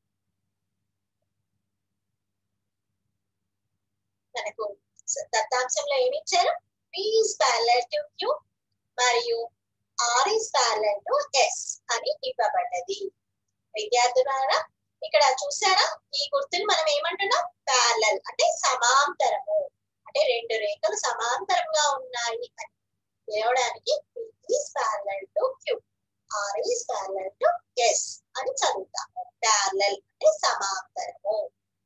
మనకు దత్తాంశంలో ఏమి ఇచ్చారు P is parallel to Q మరియు R is parallel to S అని ఇవ్వబడ్డది విద్యార్థులారా ఇక్కడ చూసారా ఈ గుర్తుని మనం ఏమంటున్నాం ప్యారలల్ అంటే సమాంతరము అంటే రెండు రేఖలు సమాంతరంగా ఉన్నాయి అని తేవడానికి is parallel to Q R is parallel to S అని చదువుతాము ప్యారలల్ అంటే సమాంతరము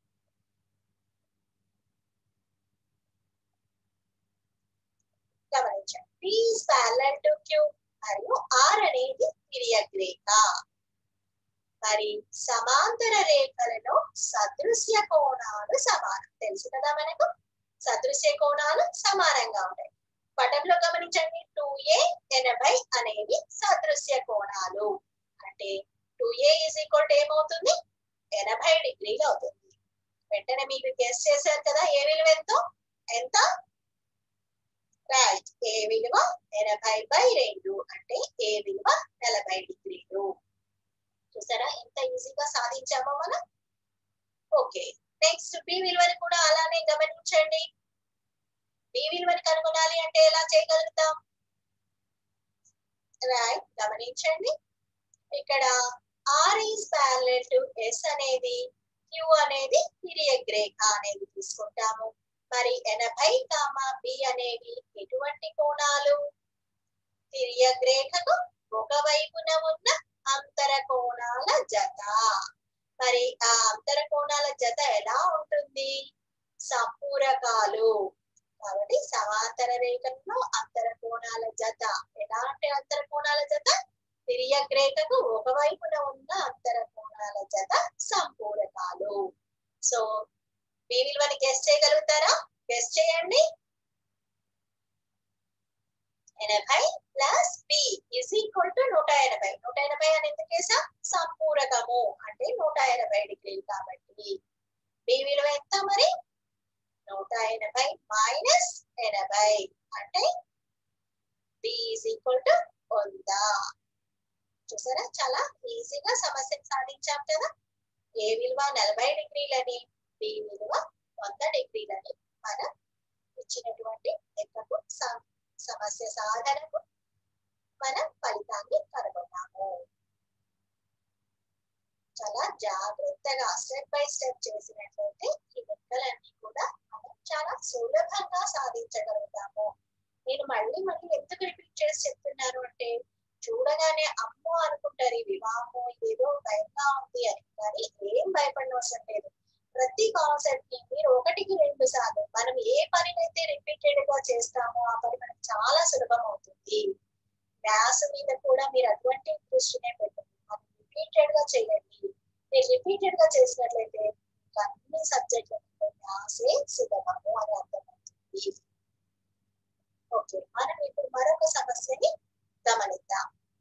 గమనించండి P is parallel to Q మరియు ఆర్ అనేది తిరియక్ రేఖ మరి సమాంతర రేఖలలో సదృశ్య కోణాలు సమానం తెలుసు కదా మనకు సదృశ్య కోణాలు సమానంగా ఉంటాయి పటంలో గమనించండి టూ ఏ ఎనభై అనేవి సదృశ్య కోణాలు అంటే two A is equal to ఏమవుతుంది ఎనభై డిగ్రీలు అవుతుంది వెంటనే మీరు గెస్ చేశారు కదా ఏ విలువ ఎంతో ఎంత రైట్ ఏ విలువ ఎనభై బై రెండు అంటే ఏ విలువ నలభై డిగ్రీలు చూసారా ఎంత ఈజీగా సాధించామో మనం ఓకే నెక్స్ట్ బి విలువని కూడా అలానే గమనించండి బి విలువని కనుగొనాలి అంటే ఎలా చేయగలుగుతాం రైట్ గమనించండి ఇక్కడ R is parallel to S అనేది క్యూ అనేది తిరియక్ రేఖ అనేది తీసుకుంటాము మరి ఎనభై కామ బి అనేవి ఎటువంటి కోణాలు తిరియక్ రేఖకు ఒక వైపున ఉన్న అంతర కోణాల జత మరి ఆ అంతర కోణాల జత ఎలా ఉంటుంది సంపూరకాలు కాబట్టి సమాంతర రేఖల్లో అంతర కోణాల జత ఎలాంటి అంతర కోణాల జత తిరియక్ రేఖకు ఒక వైపున ఉన్న అంతర కోణాల జత సంపూరకాలు సో బి విలువని గెస్ చేయగలుగుతారా గెస్ చేయండి ఎనభై plus B is equal to నూట ఎనభై నూట ఎనభై అని ఎందుకు వేసా సంపూరకము అంటే నూట ఎనభై డిగ్రీలు కాబట్టి బి విలువ ఎంత మరి నూట ఎనభై మైనస్ ఎనభై అంటే బి ఈజ్ ఈక్వల్ టు వంద చూసారా చాలా ఈజీగా సమస్యను సాధించాం కదా ఏ విలువ నలభై డిగ్రీలని బి విలువ వంద డిగ్రీలని మనం ఇచ్చినటువంటి లెక్కకు సమస్య సాధనకు మనం ఫలితాన్ని కనుగొన్నాము చాలా జాగ్రత్తగా స్టెప్ బై స్టెప్ చేసినట్లయితే ఈ లెక్కలన్నీ కూడా మనం చాలా సులభంగా సాధించగలుగుతాము నేను మళ్ళీ మళ్ళీ ఎందుకు రిపీట్ చేసి చెప్తున్నాను అంటే చూడగానే అమ్మో అనుకుంటారు ఈ వివాహం ఏదో భయంగా ఉంది అని కానీ ఏం భయపడనవసరం లేదు ప్రతి కాన్సెప్ట్ ని మీరు ఒకటికి రెండు సార్లు మనం ఏ పనినైతే రిపీటెడ్ గా చేస్తామో ఆ పని మనకు చాలా సులభం అవుతుంది మ్యాథ్స్ మీద కూడా మీరు అటువంటి దృష్టినే పెట్టండి మనం రిపీటెడ్ గా చేయండి మీరు రిపీటెడ్ గా చేసినట్లయితే అన్ని సబ్జెక్టుల మ్యాథ్సే సులభము అని అర్థమవుతుంది ఓకే మనం ఇప్పుడు మరొక సమస్యని గమనిద్దాం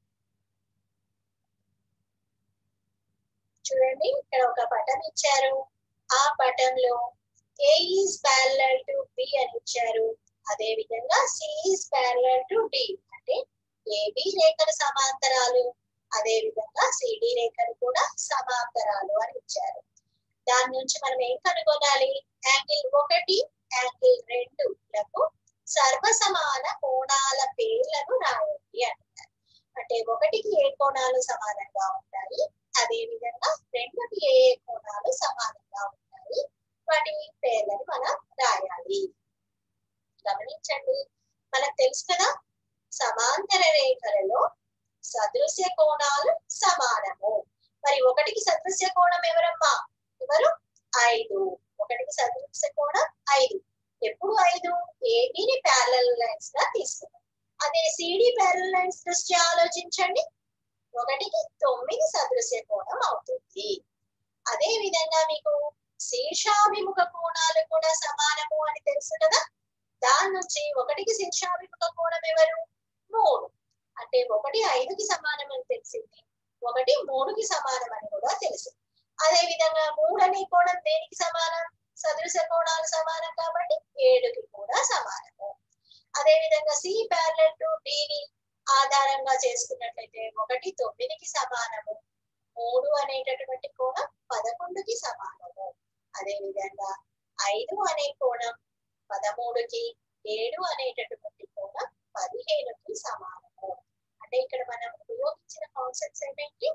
చూడండి ఇక్కడ ఒక పటం ఇచ్చారు ఆ పటంలో A is parallel to B అని ఇచ్చారు అదే విధంగా C is parallel to D అంటే ఏబి రేఖలు సమాంతరాలు అదే విధంగా సిడి రేఖలు కూడా సమాంతరాలు అని ఇచ్చారు దాని నుంచి మనం ఏం కనుగొనాలి యాంగిల్ ఒకటి యాంగిల్ రెండులకు సర్వసమాన కోణాల పేర్లను రాయండి అంటారు అంటే ఒకటికి ఏ కోణాలు సమానంగా ఉంటాయి అదే విధంగా రెండుకి ఏ ఏ కోణాలు సమానంగా ఉంటాయి వాటి పేర్లను మనం రాయాలి గమనించండి మనకు తెలుసు కదా సమాంతర రేఖలలో సదృశ్య కోణాలు సమానము మరి ఒకటికి సదృశ్య కోణం ఎవరమ్మా ఎవరు ఐదు ఒకటికి సదృశ్య కోణం ఐదు ఎప్పుడు ఐదు ఏబిని ప్యారల్ లైన్స్ గా తీసుకున్నాం అదే సిడి ప్యారల్ లైన్స్ దృష్ట్యా ఆలోచించండి ఒకటికి తొమ్మిది సదృశ్య కోణం అవుతుంది అదే విధంగా మీకు శీర్షాభిముఖ కోణాలు కూడా సమానము అని తెలుసు కదా దాని నుంచి ఒకటికి శీర్షాభిముఖ కోణం ఎవరు మూడు అంటే ఒకటి ఐదుకి సమానం అని తెలిసింది ఒకటి మూడుకి సమానం అని కూడా తెలుసు అదే విధంగా మూడు అనే కోణం దేనికి సమానం సదృశ కోణాలు సమానం కాబట్టి ఏడుకి కూడా సమానము అదే విధంగా సి ప్యారలల్ టు డిని ఆధారంగా చేసుకున్నట్లయితే ఒకటి తొమ్మిదికి సమానము మూడు అనేటటువంటి కోణం పదకొండుకి సమానము అదే విధంగా ఐదు అనే కోణం పదమూడుకి ఏడు అనేటటువంటి కోణం పదిహేనుకి సమానము అంటే ఇక్కడ మనం ఉపయోగించిన కాన్సెప్ట్స్ ఏమేంటి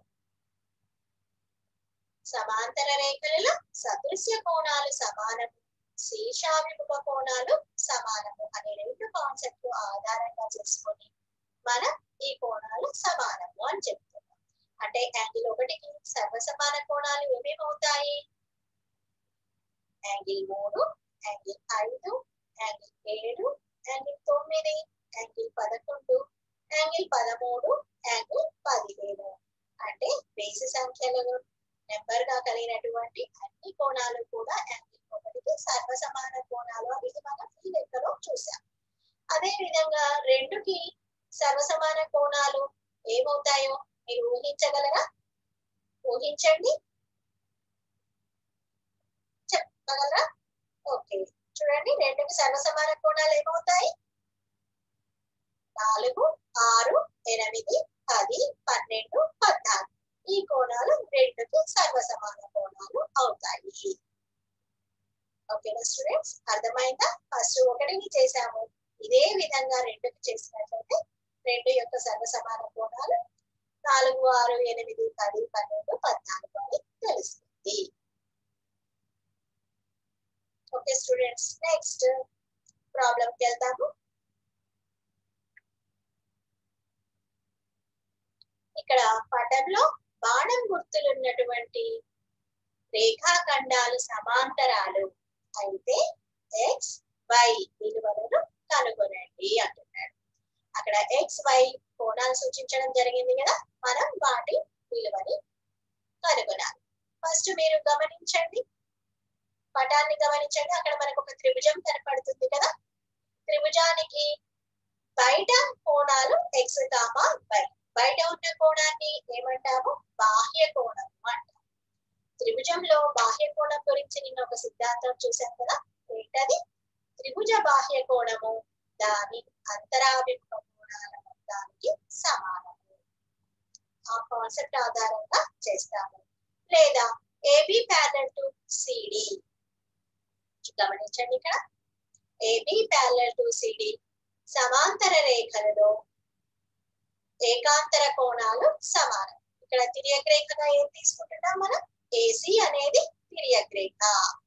సమాంతర రేఖలలో సదృశ్య కోణాలు సమానము శీర్షాభిముఖ కోణాలు సమానము అనే రెండు కాన్సెప్ట్ ఆధారంగా చేసుకొని మనం ఈ కోణాలు సమానము అని చెప్తున్నాం అంటే యాంగిల్ ఒకటికి సర్వసమాన కోణాలు ఏమేమి అవుతాయి యాంగిల్ మూడు యాంగిల్ ఐదు యాంగిల్ ఏడు యాంగిల్ తొమ్మిది యాంగిల్ పదకొండు యాంగిల్ పదమూడు యాంగిల్ పదిహేను అంటే బేసి సంఖ్యలలో నెంబర్ గా కలిగినటువంటి అన్ని కోణాలు కూడా యాంగిల్ ఒకటికి సర్వసమాన కోణాలు అని మనం ఈ లెక్కలో చూసాం అదే విధంగా రెండుకి సర్వసమాన కోణాలు ఏమవుతాయో మీరు ఊహించగలరా ఊహించండి చెప్పగలరా ఓకే చూడండి రెండుకి సర్వసమాన కోణాలు ఏమవుతాయి నాలుగు ఆరు ఎనిమిది పది పన్నెండు పద్నాలుగు ఈ కోణాలు రెండుకి సర్వసమాన కోణాలు అవుతాయి ఓకేనా స్టూడెంట్స్ అర్థమైందా ఫస్ట్ ఒకటిని చేసాము ఇదే విధంగా రెండుకి చేసినట్లయితే రెండు యొక్క సర్వసమాన కోణాలు నాలుగు ఆరు ఎనిమిది పది పన్నెండు పద్నాలుగు అని తెలుస్తుంది ఓకే స్టూడెంట్స్ నెక్స్ట్ ప్రాబ్లంకి వెళ్తాము ఇక్కడ పటంలో బాణం గుర్తులు ఉన్నటువంటి రేఖాఖండాలు సమాంతరాలు అయితే ఎక్స్ వై విలువలను కనుగొనండి అంటున్నాడు అక్కడ ఎక్స్ వై కోణాలు సూచించడం జరిగింది కదా మనం వాటి విలువని కనుగొనాలి ఫస్ట్ మీరు గమనించండి పటాన్ని గమనించండి అక్కడ మనకు ఒక త్రిభుజం కనపడుతుంది కదా త్రిభుజానికి బయట కోణాలు ఎక్స్ కామా వై బయట ఉన్న కోణాన్ని ఏమంటాము బాహ్య కోణము అంటాం త్రిభుజంలో బాహ్య కోణం గురించి నిన్న ఒక సిద్ధాంతం చూసాం కదా ఏంటది త్రిభుజ బాహ్య కోణము దాని అంతరాభిముఖ కోణాల మొత్తానికి సమానము ఆ కాన్సెప్ట్ ఆధారంగా చేస్తాము లేదా ఏబి ప్యారల్ టు సిడి గమనించండి ఇక్కడ ఏబి ప్యారల్ టు సిడి సమాంతర రేఖలలో ఏకాంతర కోణాలు సమానం ఇక్కడ తిరియక్ రేఖగా ఏం తీసుకుంటున్నాం మనం ఏసీ అనేది తిరియక్ రేఖ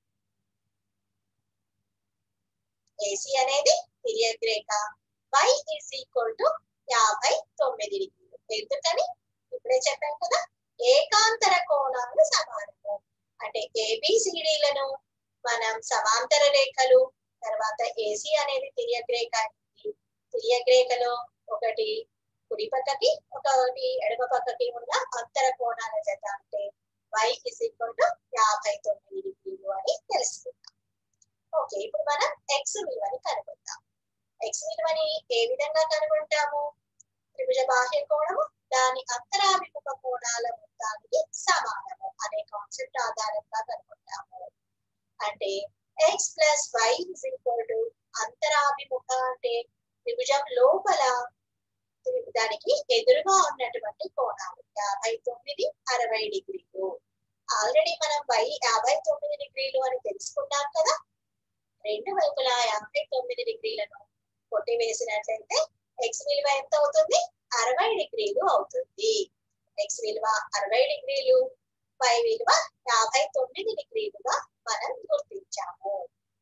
ఏసీ అనేది తిరియక్ రేఖ వై ఇస్ ఈక్వల్ టు యాభై తొమ్మిది డిగ్రీలు ఎందుకని ఇప్పుడే చెప్పాం కదా ఏకాంతర కోణాలు సమానము అంటే ఏబిసిడిలను మనం సమాంతర రేఖలు తర్వాత ఏసీ అనేది తిరియక్ రేఖ తిరియక్ రేఖలో ఒకటి కుడి పక్కకి ఒకటి ఎడమ పక్కకి ఉన్న అంతర కోణాల జత అంటే వై ఇస్ ఈక్వల్ టు యాభై తొమ్మిది డిగ్రీలు అని తెలుసుకుందాం ఓకే ఇప్పుడు మనం ఎక్స్ విలువని కనుగొందాం ఎక్స్ విలువని ఏ విధంగా కనుగొంటాము త్రిభుజ బాహ్య కోణము దాని అంతరాభిముఖ కోణాల మొత్తానికి సమానము అనే కాన్సెప్ట్ ఆధారంగా కనుగొంటాము అంటే X plus Y is equal to అంతరాభిముఖ అంటే త్రిభుజం లోపల దానికి ఎదురుగా ఉన్నటువంటి కోణాలు యాభై తొమ్మిది అరవై డిగ్రీలు ఆల్రెడీ మనం వై యాభై తొమ్మిది డిగ్రీలు అని తెలుసుకున్నాం కదా రెండు వైపులా యాభై తొమ్మిది డిగ్రీలను కొట్టివేసినట్లయితే ఎక్స్ విలువ ఎంత అవుతుంది అరవై డిగ్రీలు అవుతుంది ఎక్స్ విలువ అరవై డిగ్రీలు వై విలువ యాభై తొమ్మిది డిగ్రీలుగా మనం గుర్తించాము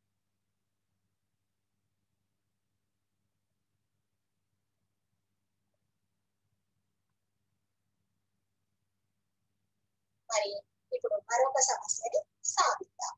మరి ఇప్పుడు మరొక సమస్యని సాధిద్దాం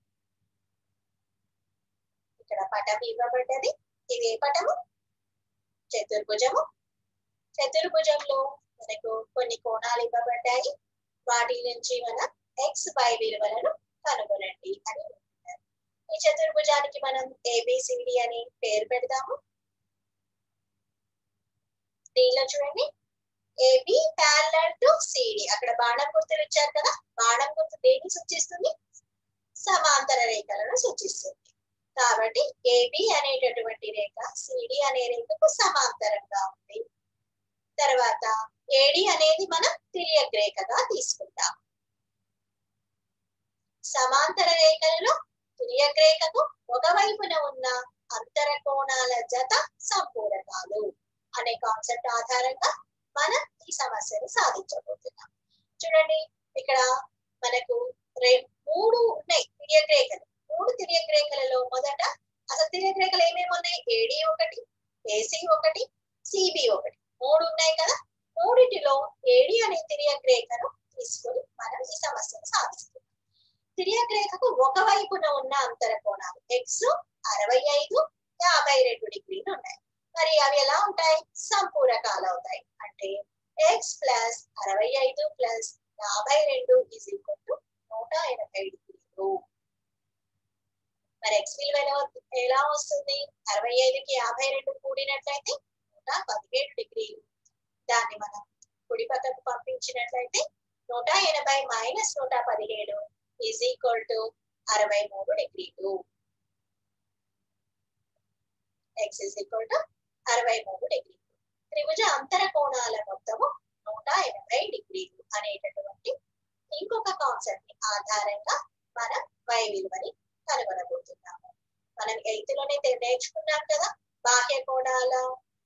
ఇక్కడ పటం ఇవ్వబడ్డది ఇది ఏ పటము చతుర్భుజము చతుర్భుజంలో మనకు కొన్ని కోణాలు ఇవ్వబడ్డాయి వాటి నుంచి మనం ఎక్స్ వై విలువలను కనుగొనండి అని ఉంటున్నారు ఈ చతుర్భుజానికి మనం ఏబిసిడి అని పేరు పెడదాము దీనిలో చూడండి ఏబి ప్యారలల్ టు సిడి అక్కడ బాణం గుర్తులు ఇచ్చారు కదా బాణం గుర్తు దేన్ని సూచిస్తుంది సమాంతర రేఖలను సూచిస్తుంది కాబట్టి ఏబి అనేటటువంటి రేఖ సిడి అనే రేఖకు సమాంతరంగా ఉంది తర్వాత ఏడి అనేది మనం తిరియక్ రేఖగా తీసుకుంటాం సమాంతర రేఖలలో తిరియక్ రేఖకు ఒకవైపున ఉన్న అంతర కోణాల జత సంపూరకాలు అనే కాన్సెప్ట్ ఆధారంగా మనం ఈ సమస్యను సాధించబోతున్నాం చూడండి ఇక్కడ మనకు రే మూడు ఉన్నాయి తిరియక్ రేఖలు మూడు తిరియక్ రేఖలలో మొదట అసలు తిరియక్ రేఖలు ఏమేమి ఉన్నాయి ఏడి ఒకటి ఏసీ ఒకటి సిబి ఒకటి మూడు ఉన్నాయి కదా మూడిటిలో ఏడి అనే తిరియక్ రేఖను తీసుకొని మనం ఈ సమస్యను సాధిస్తున్నాం తిరియక్ రేఖకు ఒక వైపున ఉన్న అంతర కోణాలు ఎక్స్ అరవై ఐదు యాభై రెండు డిగ్రీలు ఉన్నాయి మరి అవి ఎలా ఉంటాయి సంపూరకాలు అవుతాయి అంటే ఎక్స్ ప్లస్ అరవై ఐదు ప్లస్ యాభై రెండు ఈజ్ ఈక్వల్ టు నూట ఎనభై డిగ్రీలు మరి ఎక్స్ విలువ ఎలా ఎలా వస్తుంది అరవై ఐదుకి యాభై రెండు కూడినట్లయితే నూట పదిహేడు డిగ్రీలు దాన్ని మనం కుడి పక్కకు పంపించినట్లయితే నూట ఎనభై మైనస్ నూట పదిహేడు ఈజ్ ఈక్వల్ టు అరవై మూడు డిగ్రీలు ఎక్స్ ఈజ్ ఈక్వల్ టు అరవై మూడు డిగ్రీలు త్రిభుజ అంతర కోణాల మొత్తము నూట ఎనభై డిగ్రీలు అనేటటువంటి ఇంకొక కాన్సెప్ట్ ని ఆధారంగా మనం వై విలువని కనుగొనబోతున్నాము మనం ఎయిత్ లోనే తె- నేర్చుకున్నాం కదా బాహ్య కోణాల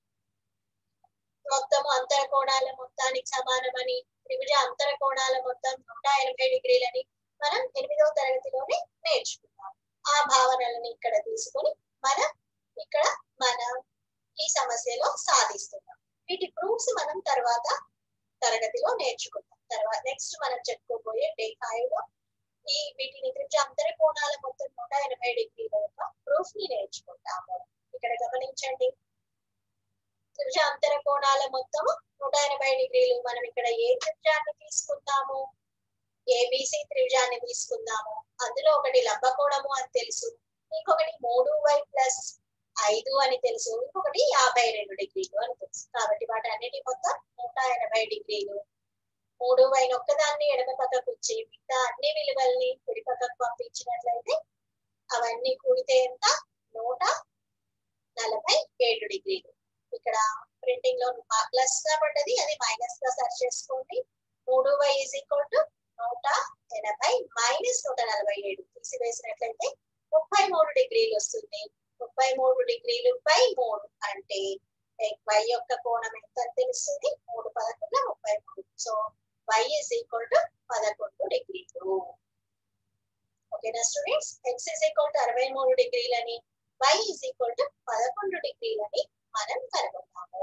మొత్తం అంతర కోణాల మొత్తానికి సమానమని త్రిభుజ అంతర కోణాల మొత్తం నూట ఎనభై డిగ్రీలని మనం ఎనిమిదవ తరగతిలోనే నేర్చుకున్నాం ఆ భావనలను ఇక్కడ తీసుకొని మనం ఇక్కడ మన ఈ సమస్యలో సాధిస్తున్నాం వీటి ప్రూఫ్స్ మనం తర్వాత తరగతిలో నేర్చుకుందాం తర్వాత నెక్స్ట్ మనం చెప్పుకోబోయే డే ఫైవ్ లో ఈ వీటిని త్రిభుజ అంతర కోణాల మొత్తం నూట ఎనభై డిగ్రీల యొక్క ప్రూఫ్ ని నేర్చుకుంటాము ఇక్కడ గమనించండి త్రిభుజ అంతర కోణాల మొత్తము నూట ఎనభై డిగ్రీలు మనం ఇక్కడ ఏ త్రిభుజాన్ని తీసుకుందాము ఏబిసి త్రిభుజాన్ని తీసుకుందాము అందులో ఒకటి లంబకోణము అని తెలుసు ఇంకొకటి మూడు వై ప్లస్ ఐదు అని తెలుసు ఇంకొకటి యాభై రెండు డిగ్రీలు అని తెలుసు కాబట్టి వాటి అన్నిటి మొత్తం నూట ఎనభై డిగ్రీలు మూడు వైన ఒక్కదాన్ని ఎడమ పక్కకు వచ్చి మిగతా అన్ని విలువల్ని కుడి పక్కకు పంపించినట్లయితే అవన్నీ కూడితే ఎంత నూట నలభై ఏడు డిగ్రీలు ఇక్కడ ప్రింటింగ్ లో ప్లస్ గా పడ్డది అది మైనస్ గా సర్చ్ చేసుకోండి మూడు వై ఈజ్ ఈక్వల్ టు నూట ఎనభై మైనస్ నూట నలభై ఏడు తీసివేసినట్లయితే ముప్పై మూడు డిగ్రీలు వస్తుంది ముప్పై మూడు డిగ్రీలు బై మూడు అంటే వై యొక్క కోణం ఎంత అని తెలుస్తుంది మూడు పదకొండు ముప్పై మూడు so Y is equal to పదకొండు డిగ్రీలు ఓకేనా students X is equal to అరవై మూడు డిగ్రీలని వై ఇస్ ఈక్వల్ టు పదకొండు డిగ్రీలని మనం కనుగొన్నాము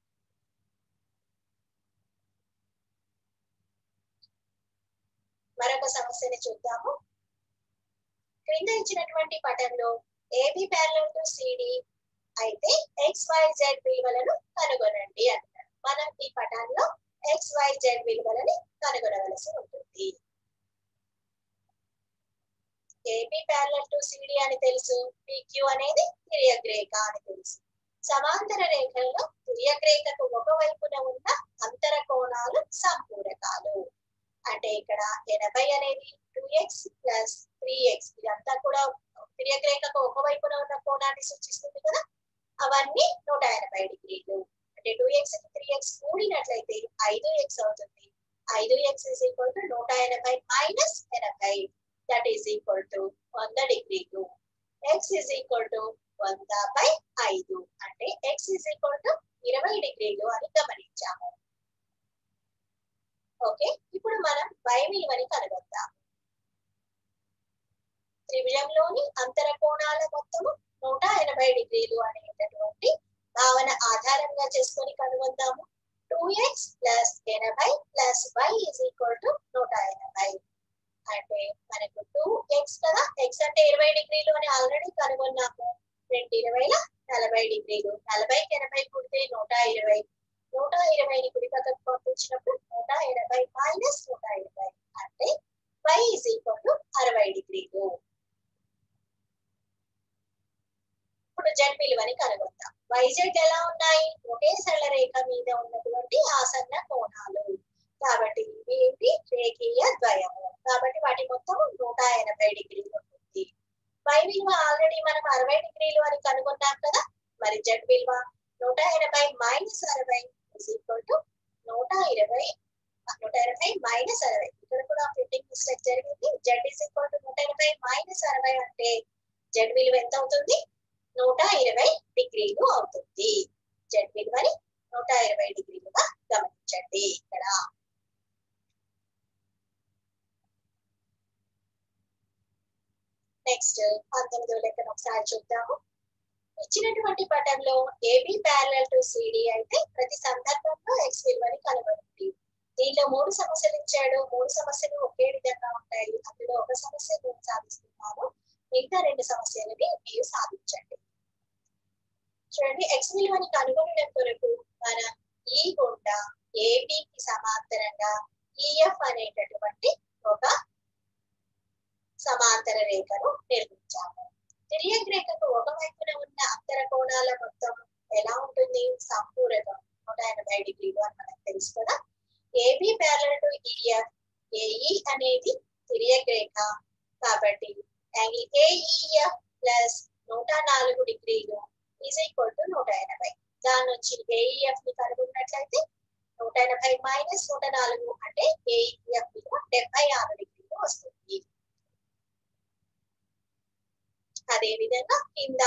మరొక సమస్యని చూద్దాము క్రింద ఇచ్చినటువంటి పటంలో ఏబి ప్యారల్ టు సిడి అయితే ఎక్స్ వై జెడ్ విలువలను కనుగొనండి అంటారు మనం ఈ పటాల్లో ఎక్స్ వై జెడ్ విలువలని కనుగొనవలసి ఉంటుంది ఏబి ప్యారల్ టు సిడి అని తెలుసు పిక్యూ అనేది తిరియక్ రేఖ అని తెలుసు సమాంతర రేఖల్లో తిరియక్ రేఖకు ఒక వైపున ఉన్న అంతర కోణాలు సంపూరకాలు అంటే ఇక్కడ ఎనభై అనేది two X plus three X ఇదంతా కూడా తిరియక్ రేఖకు ఒక వైపున ఉన్న కోణాన్ని సూచిస్తుంది కదా అవన్నీ నూట ఎనభై డిగ్రీలు అంటే టూ ఎక్స్ త్రీ ఎక్స్ కూడినట్లయితే ఐదు ఎక్స్ అవుతుంది ఐదు ఎక్స్ ఇస్ ఈక్వల్ టు నూట ఎనభై మైనస్ ఎనభై దట్ ఈస్ ఈక్వల్ టు వంద డిగ్రీలు ఎక్స్ ఇస్ ఈక్వల్ టు వంద బై ఐదు అంటే ఎక్స్ ఇస్ ఈక్వల్ టు ఇరవై డిగ్రీలు అని గమనించాము ఓకే ఇప్పుడు మనం వై విలువని కనుగొద్దాం త్రిభుజంలోని అంతర కోణాల మొత్తము నూట ఎనభై డిగ్రీలు అనేటటువంటి భావన ఆధారంగా చేసుకొని కనుగొందాము టూ ఎక్స్ ప్లస్ ఎనభై plus Y is equal to నూట ఎనభై అంటే మనకు టూ ఎక్స్ కదా ఎక్స్ అంటే ఇరవై డిగ్రీలు అని ఆల్రెడీ కనుగొన్నాము రెండు ఇరవైల నలభై డిగ్రీలు నలభైకి ఎనభై కుడితే నూట ఇరవై నూట ఇరవైని కుడి పక్కకు పంపించినప్పుడు నూట ఎనభై మైనస్ నూట ఇరవై అంటే వై ఈజ్ ఈక్వల్ టు అరవై డిగ్రీలు ఇప్పుడు జెడ్ విలువని కనుగొందాం వైజెడ్ ఎలా ఉన్నాయి ఒకే సరళ రేఖ మీద ఉన్నటువంటి ఆసన్న కోణాలు కాబట్టి ఇవి ఏంటి రేఖీయ ద్వయము కాబట్టి వాటి మొత్తం నూట ఎనభై డిగ్రీలు ఉంటుంది వై విలువ ఆల్రెడీ మనం అరవై డిగ్రీలు అని కనుగొన్నాం కదా మరి జెడ్ విలువ నూట ఎనభై మైనస్ అరవై ఈజ్ ఈక్వల్ టు మైనస్ అరవై ఇక్కడ కూడా ప్రింటింగ్ మిస్టేక్ జరిగింది జెడ్ ఇస్ ఈక్వల్ టు నూట ఎనభై మైనస్ అరవై అంటే జెడ్ విలువ ఎంత అవుతుంది నూట ఇరవై డిగ్రీలు అవుతుంది జెడ్ విలువని నూట ఇరవై డిగ్రీలుగా గమనించండి ఇక్కడ నెక్స్ట్ పంతొమ్మిదో లెక్కను ఒకసారి చూద్దాము ఇచ్చినటువంటి పటంలో ఏబి ప్యారలల్ టు సిడి అయితే ప్రతి సందర్భంలో ఎక్స్ విలువని కనుగొనండి దీనిలో మూడు సమస్యలు ఇచ్చాడు మూడు సమస్యలు ఒకే విధంగా ఉంటాయి అందులో ఒక సమస్య నేను సాధిస్తున్నాను మిగతా రెండు సమస్యలని మీరు సాధించండి చూడండి ఎక్స్ విలువని కనుగొనడం కొరకు మనం ఈ గుండా ఏబికి సమాంతరంగా ఈఎఫ్ అనేటటువంటి ఒక సమాంతర రేఖను నిర్మించాము తిరియక్ రేఖకు ఒక వైపున ఉన్న అంతర కోణాల మొత్తం ఎలా ఉంటుంది సంపూరకం నూట ఎనభై డిగ్రీలు అని మనకు తెలుసు కదా AB parallel to EF AE అనేది తిరియక్ రేఖ కాబట్టి యాంగిల్ ఏఈఎఫ్ ప్లస్ నూట నాలుగు డిగ్రీలు ఈజ్ ఈక్వల్ టు నూట ఎనభై దాని నుంచి ఏఈఎఫ్ ని కనుగొన్నట్లయితే నూట ఎనభై మైనస్ నూట నాలుగు అంటే ఏఈఎఫ్ విలువ డెబ్బై ఆరు డిగ్రీలు వస్తుంది అదే విధంగా కింద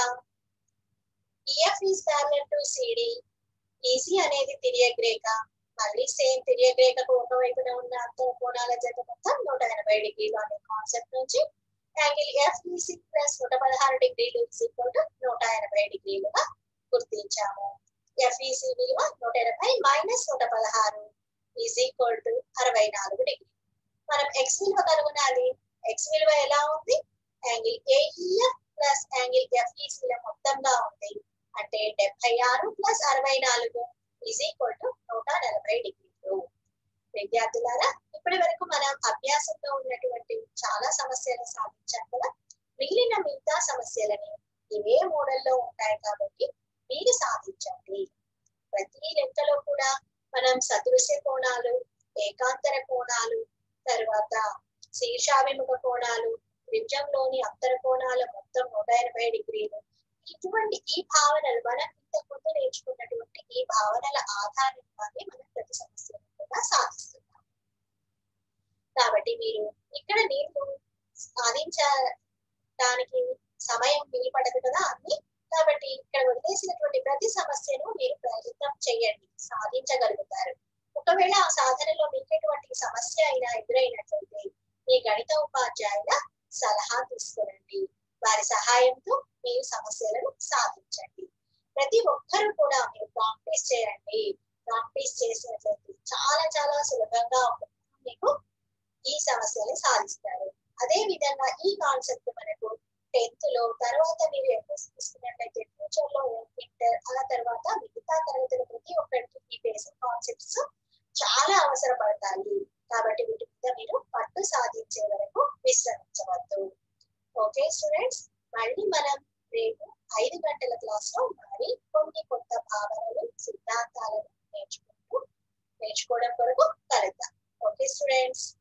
EF is parallel to CD EC అనేది తిరియక్ రేఖ మళ్ళీ సేమ్ తిరియక్ రేఖకు ఒక వైపున ఉన్న అంతర కోణాల జత మొత్తం నూట ఎనభై డిగ్రీలు అనే కాన్సెప్ట్ నుంచి యాంగిల్ ఎఫ్ఈసి ప్లస్ నూట పదహారు డిగ్రీలు ఈక్వల్ టు నూట ఎనభై డిగ్రీలుగా గుర్తించాము ఎఫ్ఈసి విలువ నూట ఎనభై మైనస్ నూట పదహారు ఈజ్ ఈక్వల్ టు అరవై నాలుగు డిగ్రీ మనం ఎక్స్ విలువ కనుగొనాలి ఎక్స్ విలువ ఎలా ఉంది యాంగిల్ ఏఈఎఫ్ ప్లస్ యాంగిల్ ఎఫ్ఈసీల మొత్తంగా ఉంది అంటే డెబ్బై ఆరు ప్లస్ అరవై నాలుగు ఈజ్ ఈక్వల్ టు నూట నలభై డిగ్రీలు విద్యార్థులారా ఇప్పటి వరకు మనం అభ్యాసంలో ఉన్నటువంటి చాలా సమస్యలను సాధించాం కదా మిగిలిన మిగతా సమస్యలని ఇవే మోడల్లో ఉంటాయి కాబట్టి మీరు సాధించండి ప్రతి లెక్కలో కూడా మనం సదృశ్య కోణాలు ఏకాంతర కోణాలు తర్వాత శీర్షాభిముఖ కోణాలు త్రిభుజంలోని అంతర కోణాల మొత్తం నూట ఎనభై డిగ్రీలు ఇటువంటి ఈ భావనలు మనం ఇంతకు ముందు నేర్చుకున్నటువంటి ఈ భావనల ఆధారంగానే మనం ప్రతి సమస్యను కూడా సాధిస్తున్నాం కాబట్టి మీరు ఇక్కడ నేను సాధించడానికి సమయం వీలు పడదు కదా అన్ని కాబట్టి ఇక్కడ వదిలేసినటువంటి ప్రతి సమస్యను మీరు ప్రయత్నం చేయండి సాధించగలుగుతారు ఒకవేళ ఆ సాధనలో మీకు ఎటువంటి సమస్య అయినా ఎదురైనట్లయితే మీ గణిత ఉపాధ్యాయుల సలహా తీసుకోనండి వారి సహాయంతో మీరు సమస్యలను సాధించండి ప్రతి ఒక్కరూ కూడా మీరు ప్రాక్టీస్ చేయండి ప్రాక్టీస్ చేసినట్లయితే చాలా చాలా సులభంగా మీకు ఈ సమస్యలు సాధిస్తారు అదే విధంగా ఈ కాన్సెప్ట్ మనకు టెన్త్ లో తర్వాత మీరు ఎంఎస్ తీసుకున్నట్లయితే ఫ్యూచర్ లో ఇంటర్ ఆ తర్వాత మిగతా తరగతులు ప్రతి ఒక్కరికి ఈ బేసిక్ కాన్సెప్ట్స్ చాలా అవసరపడతాయి కాబట్టి వీటి మీద మీరు పట్టు సాధించే వరకు విశ్రమించవద్దు ఓకే స్టూడెంట్స్ మళ్ళీ మనం రేపు ఐదు గంటల క్లాస్ లో మరి కొన్ని కొత్త భావనలు సిద్ధాంతాలను నేర్చుకుంటూ నేర్చుకోవడం కొరకు కలుద్దాం ఓకే స్టూడెంట్స్